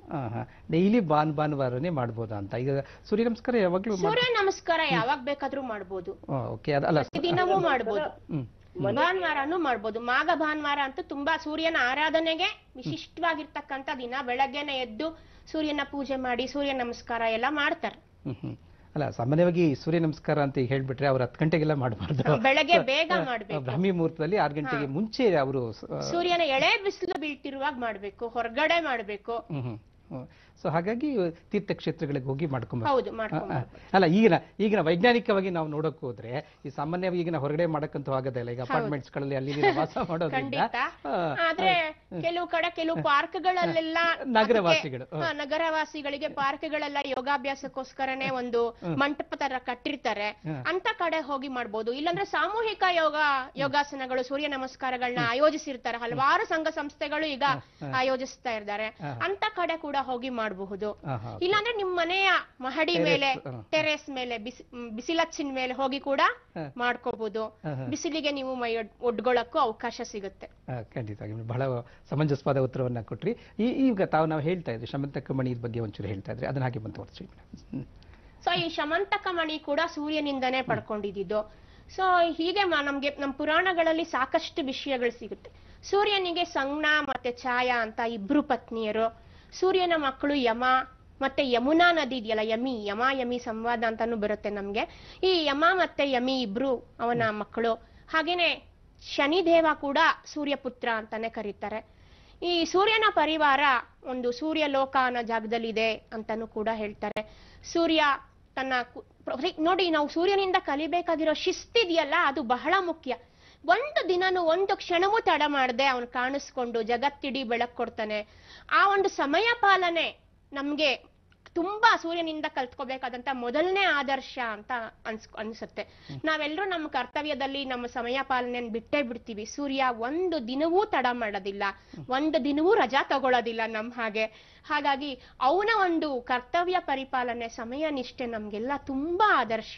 ಡೈಲಿ ಭಾನ್ ಭಾನುವಾರನೇ ಮಾಡ್ಬೋದಾ ಅಂತ ಈಗ ಸೂರ್ಯ ನಮಸ್ಕಾರ ಯಾವಾಗ್ಲೂ ಸೂರ್ಯ ನಮಸ್ಕಾರ ಯಾವಾಗ ಬೇಕಾದ್ರೂ ಮಾಡ್ಬೋದು ಓಕೆ ಅದಲ್ಲ ದಿನವೂ ಮಾಡ್ಬೋದು ಹ್ಮ್ ಭಾನುವಾರನೂ ಮಾಡ್ಬೋದು ಮಾಘ ಭಾನುವಾರ ಅಂತೂ ತುಂಬಾ ಸೂರ್ಯನ ಆರಾಧನೆಗೆ ವಿಶಿಷ್ಟವಾಗಿರ್ತಕ್ಕಂಥ ದಿನ ಬೆಳಗ್ಗೆನೆ ಎದ್ದು ಸೂರ್ಯನ ಪೂಜೆ ಮಾಡಿ ಸೂರ್ಯ ನಮಸ್ಕಾರ ಎಲ್ಲ ಮಾಡ್ತಾರೆ ಹ್ಮ್ ಹ್ಮ್ ಅಲ್ಲ ಸಾಮಾನ್ಯವಾಗಿ ಸೂರ್ಯ ನಮಸ್ಕಾರ ಅಂತ ಈಗ ಹೇಳ್ಬಿಟ್ರೆ ಅವ್ರು ಹತ್ತು ಗಂಟೆಗೆಲ್ಲ ಮಾಡಬಾರ್ದು ಬೆಳಗ್ಗೆ ಬೇಗ ಮಾಡ್ಬೇಕು ಬ್ರಾಹ್ಮಿ ಮುಹೂರ್ತದಲ್ಲಿ ಆರು ಗಂಟೆಗೆ ಮುಂಚೆ ಅವರು ಸೂರ್ಯನ ಎಳೆ ಬಿಸಿಲು ಬೀಳ್ತಿರುವಾಗ ಮಾಡ್ಬೇಕು ಹೊರಗಡೆ ಮಾಡ್ಬೇಕು ಹ್ಮ್ ಹ್ಮ್ ಸೊ ಹಾಗಾಗಿ ತೀರ್ಥಕ್ಷೇತ್ರಗಳಿಗೆ ಹೋಗಿ ಮಾಡ್ಕೊಂಬ ಹೌದು ಮಾಡ್ಕೊಂಡು ಅಲ್ಲ ಈಗಿನ ಈಗಿನ ವೈಜ್ಞಾನಿಕವಾಗಿ ನಾವು ನೋಡಕ್ ಹೋದ್ರೆ ಈ ಸಾಮಾನ್ಯವಾಗಿ ಈಗಿನ ಹೊರಗಡೆ ಮಾಡಕ್ಕಂತೂ ಆಗೋದಿಲ್ಲ ಈಗ ಅಪಾರ್ಟ್ಮೆಂಟ್ಸ್ ಗಳಲ್ಲಿ ಅಲ್ಲಿ ಇಲ್ಲಿ ವಾಸ ಮಾಡೋದ್ರಿಂದ ಖಂಡಿತ ಆ, ಆದ್ರೆ ಕೆಲವು ಕಡೆ ಕೆಲವು ಪಾರ್ಕ್ಗಳಲ್ಲೆಲ್ಲ ನಗರವಾಸಿಗಳು, ಅದಕ್ಕೆ- ಹಾ, ನಗರವಾಸಿಗಳಿಗೆ ಪಾರ್ಕ್ಗಳೆಲ್ಲ ಯೋಗಾಭ್ಯಾಸಕ್ಕೋಸ್ಕರನೇ ಒಂದು ಮಂಟಪ ತರ ಕಟ್ಟಿರ್ತಾರೆ ಅಂತ ಕಡೆ ಹೋಗಿ ಮಾಡ್ಬೋದು ಇಲ್ಲಾಂದ್ರೆ ಸಾಮೂಹಿಕ ಯೋಗ ಯೋಗಾಸನಗಳು ಸೂರ್ಯ ನಮಸ್ಕಾರಗಳನ್ನ ಆಯೋಜಿಸಿರ್ತಾರೆ ಹಲವಾರು ಸಂಘ ಸಂಸ್ಥೆಗಳು ಈಗ ಆಯೋಜಿಸ್ತಾ ಇದ್ದಾರೆ ಅಂತ ಕಡೆ ಕೂಡ ಹೋಗಿ ಮಾಡಬಹುದು ಆ, ಹಾ. ಇಲ್ಲಾಂದ್ರೆ ನಿಮ್ ಮನೆಯ ಮಹಡಿ Terrace, ಮೇಲೆ ಹಾ. ಟೆರೇಸ್ ಮೇಲೆ ಬಿಸಿ ಮ್, ಬಿಸಿಲಚ್ಚಿನ ಮೇಲೆ ಹೋಗಿ ಕೂಡ ಹಾ. ಮಾಡ್ಕೋಬಹುದು ಹಾ, ಹಾ. ಬಿಸಿಲಿಗೆ ನೀವು ಮೈ ಒಡ್- ಒಡ್ಗೊಳಕ್ಕೂ ಅವಕಾಶ ಸಿಗುತ್ತೆ ಆ, ಖಂಡಿತವಾಗಿ ಬಹಳ ಸಮಂಜಸವಾದ ಉತ್ತರವನ್ನ ಕೊಟ್ರಿ ಈ ಈಗ ತಾವು ನಾವು ಹೇಳ್ತಾ ಇದ್ವಿ ಶಮಂತಕ ಮಣಿ ಬಗ್ಗೆ ಒಂಚೂರು ಹೇಳ್ತಾ ಇದ್ರಿ ಅದನ್ನ ಹಾಗೆ ಮುಂದುವರಿಸಿ ಹ್ಮ್ ಸೊ ಈ ಶಮಂತಕ ಮಣಿ ಕೂಡ ಸೂರ್ಯನಿಂದನೇ ಪಡ್ಕೊಂಡಿದ್ದು ಸೊ ಹೀಗೆ ಮ- ನಮ್ಗೆ ನಮ್ಮ ಪುರಾಣಗಳಲ್ಲಿ ಸಾಕಷ್ಟು ವಿಷಯಗಳು ಸಿಗುತ್ತೆ ಸೂರ್ಯನಿಗೆ ಸಂಜ್ಞ ಮತ್ತೆ ಛಾಯಾ ಅಂತ ಇಬ್ರು ಪತ್ನಿಯರು ಸೂರ್ಯನ ಮಕ್ಕಳು ಯಮ ಮತ್ತೆ ಯಮುನಾ ನದಿ ಇದೆಯಲ್ಲ ಯಮಿ ಯಮ ಯಮಿ ಸಂವಾದ ಅಂತಾನು ಬರುತ್ತೆ ನಮ್ಗೆ ಈ ಯಮ ಮತ್ತೆ ಯಮಿ ಇಬ್ರು ಅವನ ಮಕ್ಕಳು ಹಾಗೇನೆ ಶನಿದೇವ ಕೂಡ ಸೂರ್ಯಪುತ್ರ ಅಂತಾನೆ ಕರೀತಾರೆ ಈ ಸೂರ್ಯನ ಪರಿವಾರ ಒಂದು ಸೂರ್ಯ ಲೋಕ ಅನ್ನೋ ಜಾಗದಲ್ಲಿದೆ ಅಂತಾನು ಕೂಡ ಹೇಳ್ತಾರೆ ಸೂರ್ಯ ತನ್ನ ಕು- ಪ್ರ- ನೋಡಿ ನಾವು ಸೂರ್ಯನಿಂದ ಕಲಿಬೇಕಾಗಿರೋ ಶಿಸ್ತಿದೆಯಲ್ಲ ಅದು ಬಹಳ ಮುಖ್ಯ ಒಂದು ದಿನನೂ ಒಂದು ಕ್ಷಣವೂ ತಡ ಮಾಡದೆ ಅವನು ಕಾಣಿಸ್ಕೊಂಡು ಜಗತ್ತಿಡೀ ಬೆಳಕು ಕೊಡ್ತಾನೆ ಆ ಒಂದು ಸಮಯ ಪಾಲನೆ ನಮ್ಗೆ ತುಂಬಾ ಸೂರ್ಯನಿಂದ ಕಲ್ತ್ಕೋಬೇಕಾದಂತ ಮೊದಲನೇ ಆದರ್ಶ ಅಂತ ಅನ್ಸ್ ಅನ್ಸುತ್ತೆ ನಾವೆಲ್ಲರೂ ನಮ್ಮ ಕರ್ತವ್ಯದಲ್ಲಿ ನಮ್ಮ ಸಮಯ ಪಾಲನೆಯನ್ನು ಬಿಟ್ಟೇ ಬಿಡ್ತೀವಿ ಸೂರ್ಯ ಒಂದು ದಿನವೂ ತಡ ಮಾಡೋದಿಲ್ಲ ಒಂದು ದಿನವೂ ರಜಾ ತಗೊಳ್ಳೋದಿಲ್ಲ ನಮ್ ಹಾಗೆ ಹಾಗಾಗಿ ಅವನ ಒಂದು ಕರ್ತವ್ಯ ಪರಿಪಾಲನೆ ಸಮಯ ನಿಷ್ಠೆ ನಮ್ಗೆಲ್ಲ ತುಂಬಾ ಆದರ್ಶ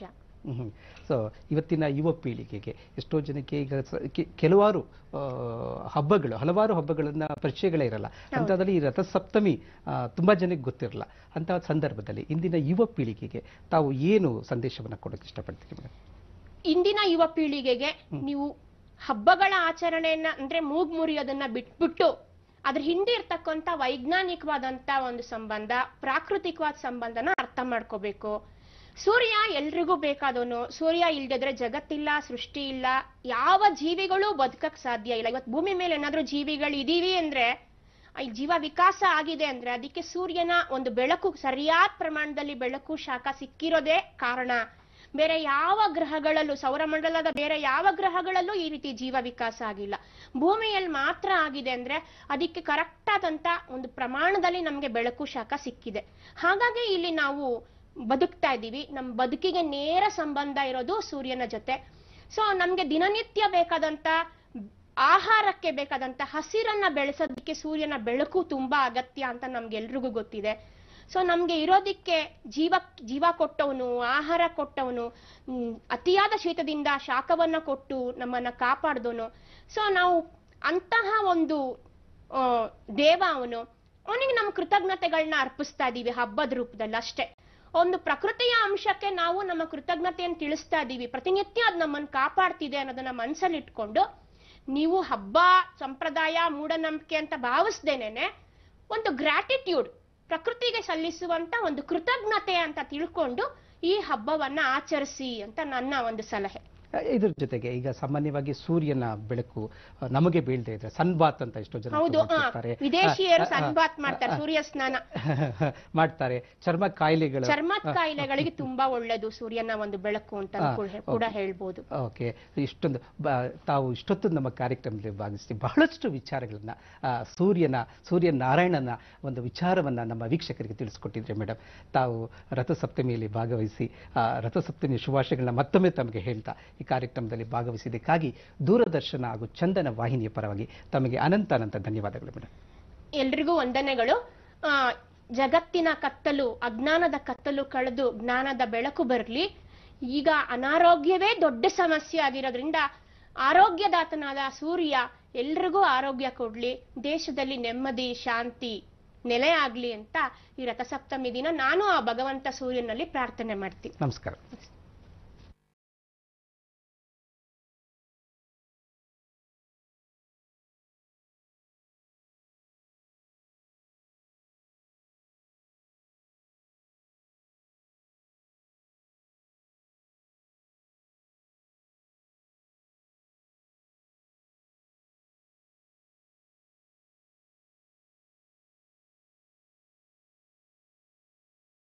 ಸೊ ಇವತ್ತಿನ ಯುವ ಪೀಳಿಗೆಗೆ ಎಷ್ಟೋ ಜನಕ್ಕೆ ಈಗ ಸ- ಕೆ- ಕೆಲವಾರು ಆ, ಹಬ್ಬಗಳು ಹಲವಾರು ಹಬ್ಬಗಳನ್ನ ಪರಿಚಯಗಳೇ ಇರಲ್ಲ ಅಂಥದ್ರಲ್ಲಿ ಈ ರಥಸಪ್ತಮಿ ಆ, ತುಂಬಾ ಜನಕ್ಕೆ ಗೊತ್ತಿರಲ್ಲ ಅಂತ ಸಂದರ್ಭದಲ್ಲಿ ಇಂದಿನ ಯುವ ಪೀಳಿಗೆಗೆ ತಾವು ಏನು ಸಂದೇಶವನ್ನ ಕೊಡೋಕೆ ಇಷ್ಟಪಡ್ತೀರಿ ಮೇಡಮ್ ಇಂದಿನ ಯುವ ಪೀಳಿಗೆಗೆ ನೀವು ಹಬ್ಬಗಳ ಆಚರಣೆಯನ್ನ ಅಂದ್ರೆ ಮೂಗ್ ಮುರಿಯೋದನ್ನ ಬಿಟ್ಬಿಟ್ಟು ಅದ್ರ ಹಿಂದೆ ಇರ್ತಕ್ಕಂಥ ವೈಜ್ಞಾನಿಕವಾದಂತ ಒಂದು ಸಂಬಂಧ ಪ್ರಾಕೃತಿಕವಾದ ಸಂಬಂಧನ ಅರ್ಥ ಮಾಡ್ಕೋಬೇಕು ಸೂರ್ಯ ಎಲ್ರಿಗೂ ಬೇಕಾದವನು ಸೂರ್ಯ ಇಲ್ದಿದ್ರೆ ಜಗತ್ತಿಲ್ಲ ಸೃಷ್ಟಿ ಇಲ್ಲ ಯಾವ ಜೀವಿಗಳು ಬದುಕಕ್ ಸಾಧ್ಯ ಇಲ್ಲ ಇವತ್ತು ಭೂಮಿ ಮೇಲೆ ಏನಾದ್ರೂ ಜೀವಿಗಳು ಇದೀವಿ ಅಂದ್ರೆ ಈ ಜೀವ ವಿಕಾಸ ಆಗಿದೆ ಅಂದ್ರೆ ಅದಕ್ಕೆ ಸೂರ್ಯನ ಒಂದು ಬೆಳಕು ಸರಿಯಾದ ಪ್ರಮಾಣದಲ್ಲಿ ಬೆಳಕು ಶಾಖ ಸಿಕ್ಕಿರೋದೇ ಕಾರಣ ಬೇರೆ ಯಾವ ಗ್ರಹಗಳಲ್ಲೂ ಸೌರಮಂಡಲದ ಬೇರೆ ಯಾವ ಗ್ರಹಗಳಲ್ಲೂ ಈ ರೀತಿ ಜೀವ ವಿಕಾಸ ಆಗಿಲ್ಲ ಭೂಮಿಯಲ್ಲಿ ಮಾತ್ರ ಆಗಿದೆ ಅಂದ್ರೆ ಅದಕ್ಕೆ ಕರೆಕ್ಟ್ ಆದಂತ ಒಂದು ಪ್ರಮಾಣದಲ್ಲಿ ನಮ್ಗೆ ಬೆಳಕು ಶಾಖ ಸಿಕ್ಕಿದೆ ಹಾಗಾಗಿ ಇಲ್ಲಿ ನಾವು ಬದುಕ್ತಾ ಇದ್ದೀವಿ ನಮ್ಮ ಬದುಕಿಗೆ ನೇರ ಸಂಬಂಧ ಇರೋದು ಸೂರ್ಯನ ಜೊತೆ ಸೊ ನಮ್ಗೆ ದಿನನಿತ್ಯ ಬೇಕಾದಂತ ಆಹಾರಕ್ಕೆ ಬೇಕಾದಂತ ಹಸಿರನ್ನ ಬೆಳೆಸೋದಕ್ಕೆ ಸೂರ್ಯನ ಬೆಳಕು ತುಂಬಾ ಅಗತ್ಯ ಅಂತ ನಮ್ಗೆಲ್ರಿಗೂ ಗೊತ್ತಿದೆ ಸೊ ನಮ್ಗೆ ಇರೋದಿಕ್ಕೆ ಜೀವ ಜೀವ ಕೊಟ್ಟವನು ಆಹಾರ ಕೊಟ್ಟವನು ಹ್ಮ್, ಅತಿಯಾದ ಶೀತದಿಂದ ಶಾಖವನ್ನ ಕೊಟ್ಟು ನಮ್ಮನ್ನ ಕಾಪಾಡ್ದವನು ಸೊ ನಾವು ಅಂತಹ ಒಂದು ಆ, ದೇವ ಅವನು ಅವನಿಗೆ ನಮ್ಮ ಕೃತಜ್ಞತೆಗಳನ್ನ ಅರ್ಪಿಸ್ತಾ ಇದೀವಿ ಹಬ್ಬದ ರೂಪದಲ್ಲಿ ಅಷ್ಟೇ ಒಂದು ಪ್ರಕೃತಿಯ ಅಂಶಕ್ಕೆ ನಾವು ನಮ್ಮ ಕೃತಜ್ಞತೆಯನ್ನು ತಿಳಿಸ್ತಾ ಇದೀವಿ ಪ್ರತಿನಿತ್ಯ ಅದು ನಮ್ಮನ್ನು ಕಾಪಾಡ್ತಿದೆ ಅನ್ನೋದನ್ನ ಮನಸ್ಸಲ್ಲಿ ಇಟ್ಕೊಂಡು ನೀವು ಹಬ್ಬ ಸಂಪ್ರದಾಯ ಮೂಢನಂಬಿಕೆ ಅಂತ ಭಾವಿಸ್ದೇನೆ ಒಂದು ಗ್ರಾಟಿಟ್ಯೂಡ್ ಪ್ರಕೃತಿಗೆ ಸಲ್ಲಿಸುವಂತ ಒಂದು ಕೃತಜ್ಞತೆ ಅಂತ ತಿಳ್ಕೊಂಡು ಈ ಹಬ್ಬವನ್ನ ಆಚರಿಸಿ ಅಂತ ನನ್ನ ಒಂದು ಸಲಹೆ ಆ, ಇದ್ರ ಜೊತೆಗೆ ಈಗ ಸಾಮಾನ್ಯವಾಗಿ ಸೂರ್ಯನ ಬೆಳಕು ಆ, ನಮಗೆ ಬೀಳದೆ ಇದ್ರೆ ಸನ್ಬಾತ್ ಅಂತ ಎಷ್ಟೋ ಜನ ಹೌದು ಆ, ತಗೊಳ್ತಿರ್ತಾರೆ. ವಿದೇಶಿಯರು ಆ, ಆ, ಸನ್ಬಾತ್ ಮಾಡ್ತಾರೆ ಸೂರ್ಯ ಸ್ನಾನ ಮಾಡ್ತಾರೆ ಚರ್ಮ ಕಾಯಿಲೆಗಳು ಚರ್ಮದ ಕಾಯಿಲೆಗಳಿಗೆ ತುಂಬಾ ಒಳ್ಳೇದು ಸೂರ್ಯನ ಒಂದು ಬೆಳಕು ಅಂತ ಆ, ಕೂಡ- ಕೂಡ ಓಕೆ. ಹೇಳ್ಬೋದು ಓಕೆ ಇಷ್ಟೊಂದು ಬ- ತಾವು ಇಷ್ಟೊತ್ತು ನಮ್ಮ ಕಾರ್ಯಕ್ರಮದಲ್ಲಿ ಭಾಗಿಸಿ ಬಹಳಷ್ಟು ವಿಚಾರಗಳನ್ನ ಆ, ಸೂರ್ಯನ ಸೂರ್ಯ ನಾರಾಯಣನ ಒಂದು ವಿಚಾರವನ್ನ ನಮ್ಮ ವೀಕ್ಷಕರಿಗೆ ತಿಳಿಸ್ಕೊಟ್ಟಿದ್ರೆ ಮೇಡಮ್ ತಾವು ರಥಸಪ್ತಮಿಯಲ್ಲಿ ಭಾಗವಹಿಸಿ ಆ, ರಥಸಪ್ತಮಿಯ ಶುಭಾಶಯಗಳನ್ನ ಮತ್ತೊಮ್ಮೆ ತಮಗೆ ಹೇಳ್ತಾ ಈ ಕಾರ್ಯಕ್ರಮದಲ್ಲಿ ಭಾಗವಹಿಸಿದ್ದಕ್ಕಾಗಿ ದೂರದರ್ಶನ ಹಾಗೂ ಚಂದನ ವಾಹಿನಿಯ ಪರವಾಗಿ ತಮಗೆ ಅನಂತ ಅನಂತ ಧನ್ಯವಾದಗಳು ಮೇಡಮ್ ಎಲ್ರಿಗೂ ವಂದನೆಗಳು ಆ, ಜಗತ್ತಿನ ಕತ್ತಲು ಅಜ್ಞಾನದ ಕತ್ತಲು ಕಳೆದು ಜ್ಞಾನದ ಬೆಳಕು ಬರಲಿ ಈಗ ಅನಾರೋಗ್ಯವೇ ದೊಡ್ಡ ಸಮಸ್ಯೆ ಆಗಿರೋದ್ರಿಂದ ಆರೋಗ್ಯದಾತನಾದ ಸೂರ್ಯ ಎಲ್ರಿಗೂ ಆರೋಗ್ಯ ಕೊಡ್ಲಿ ದೇಶದಲ್ಲಿ ನೆಮ್ಮದಿ ಶಾಂತಿ ನೆಲೆ ಆಗ್ಲಿ ಅಂತ ಈ ರಥಸಪ್ತಮಿ ದಿನ ನಾನು ಆ ಭಗವಂತ ಸೂರ್ಯನಲ್ಲಿ ಪ್ರಾರ್ಥನೆ ಮಾಡ್ತೀನಿ ನಮಸ್ಕಾರ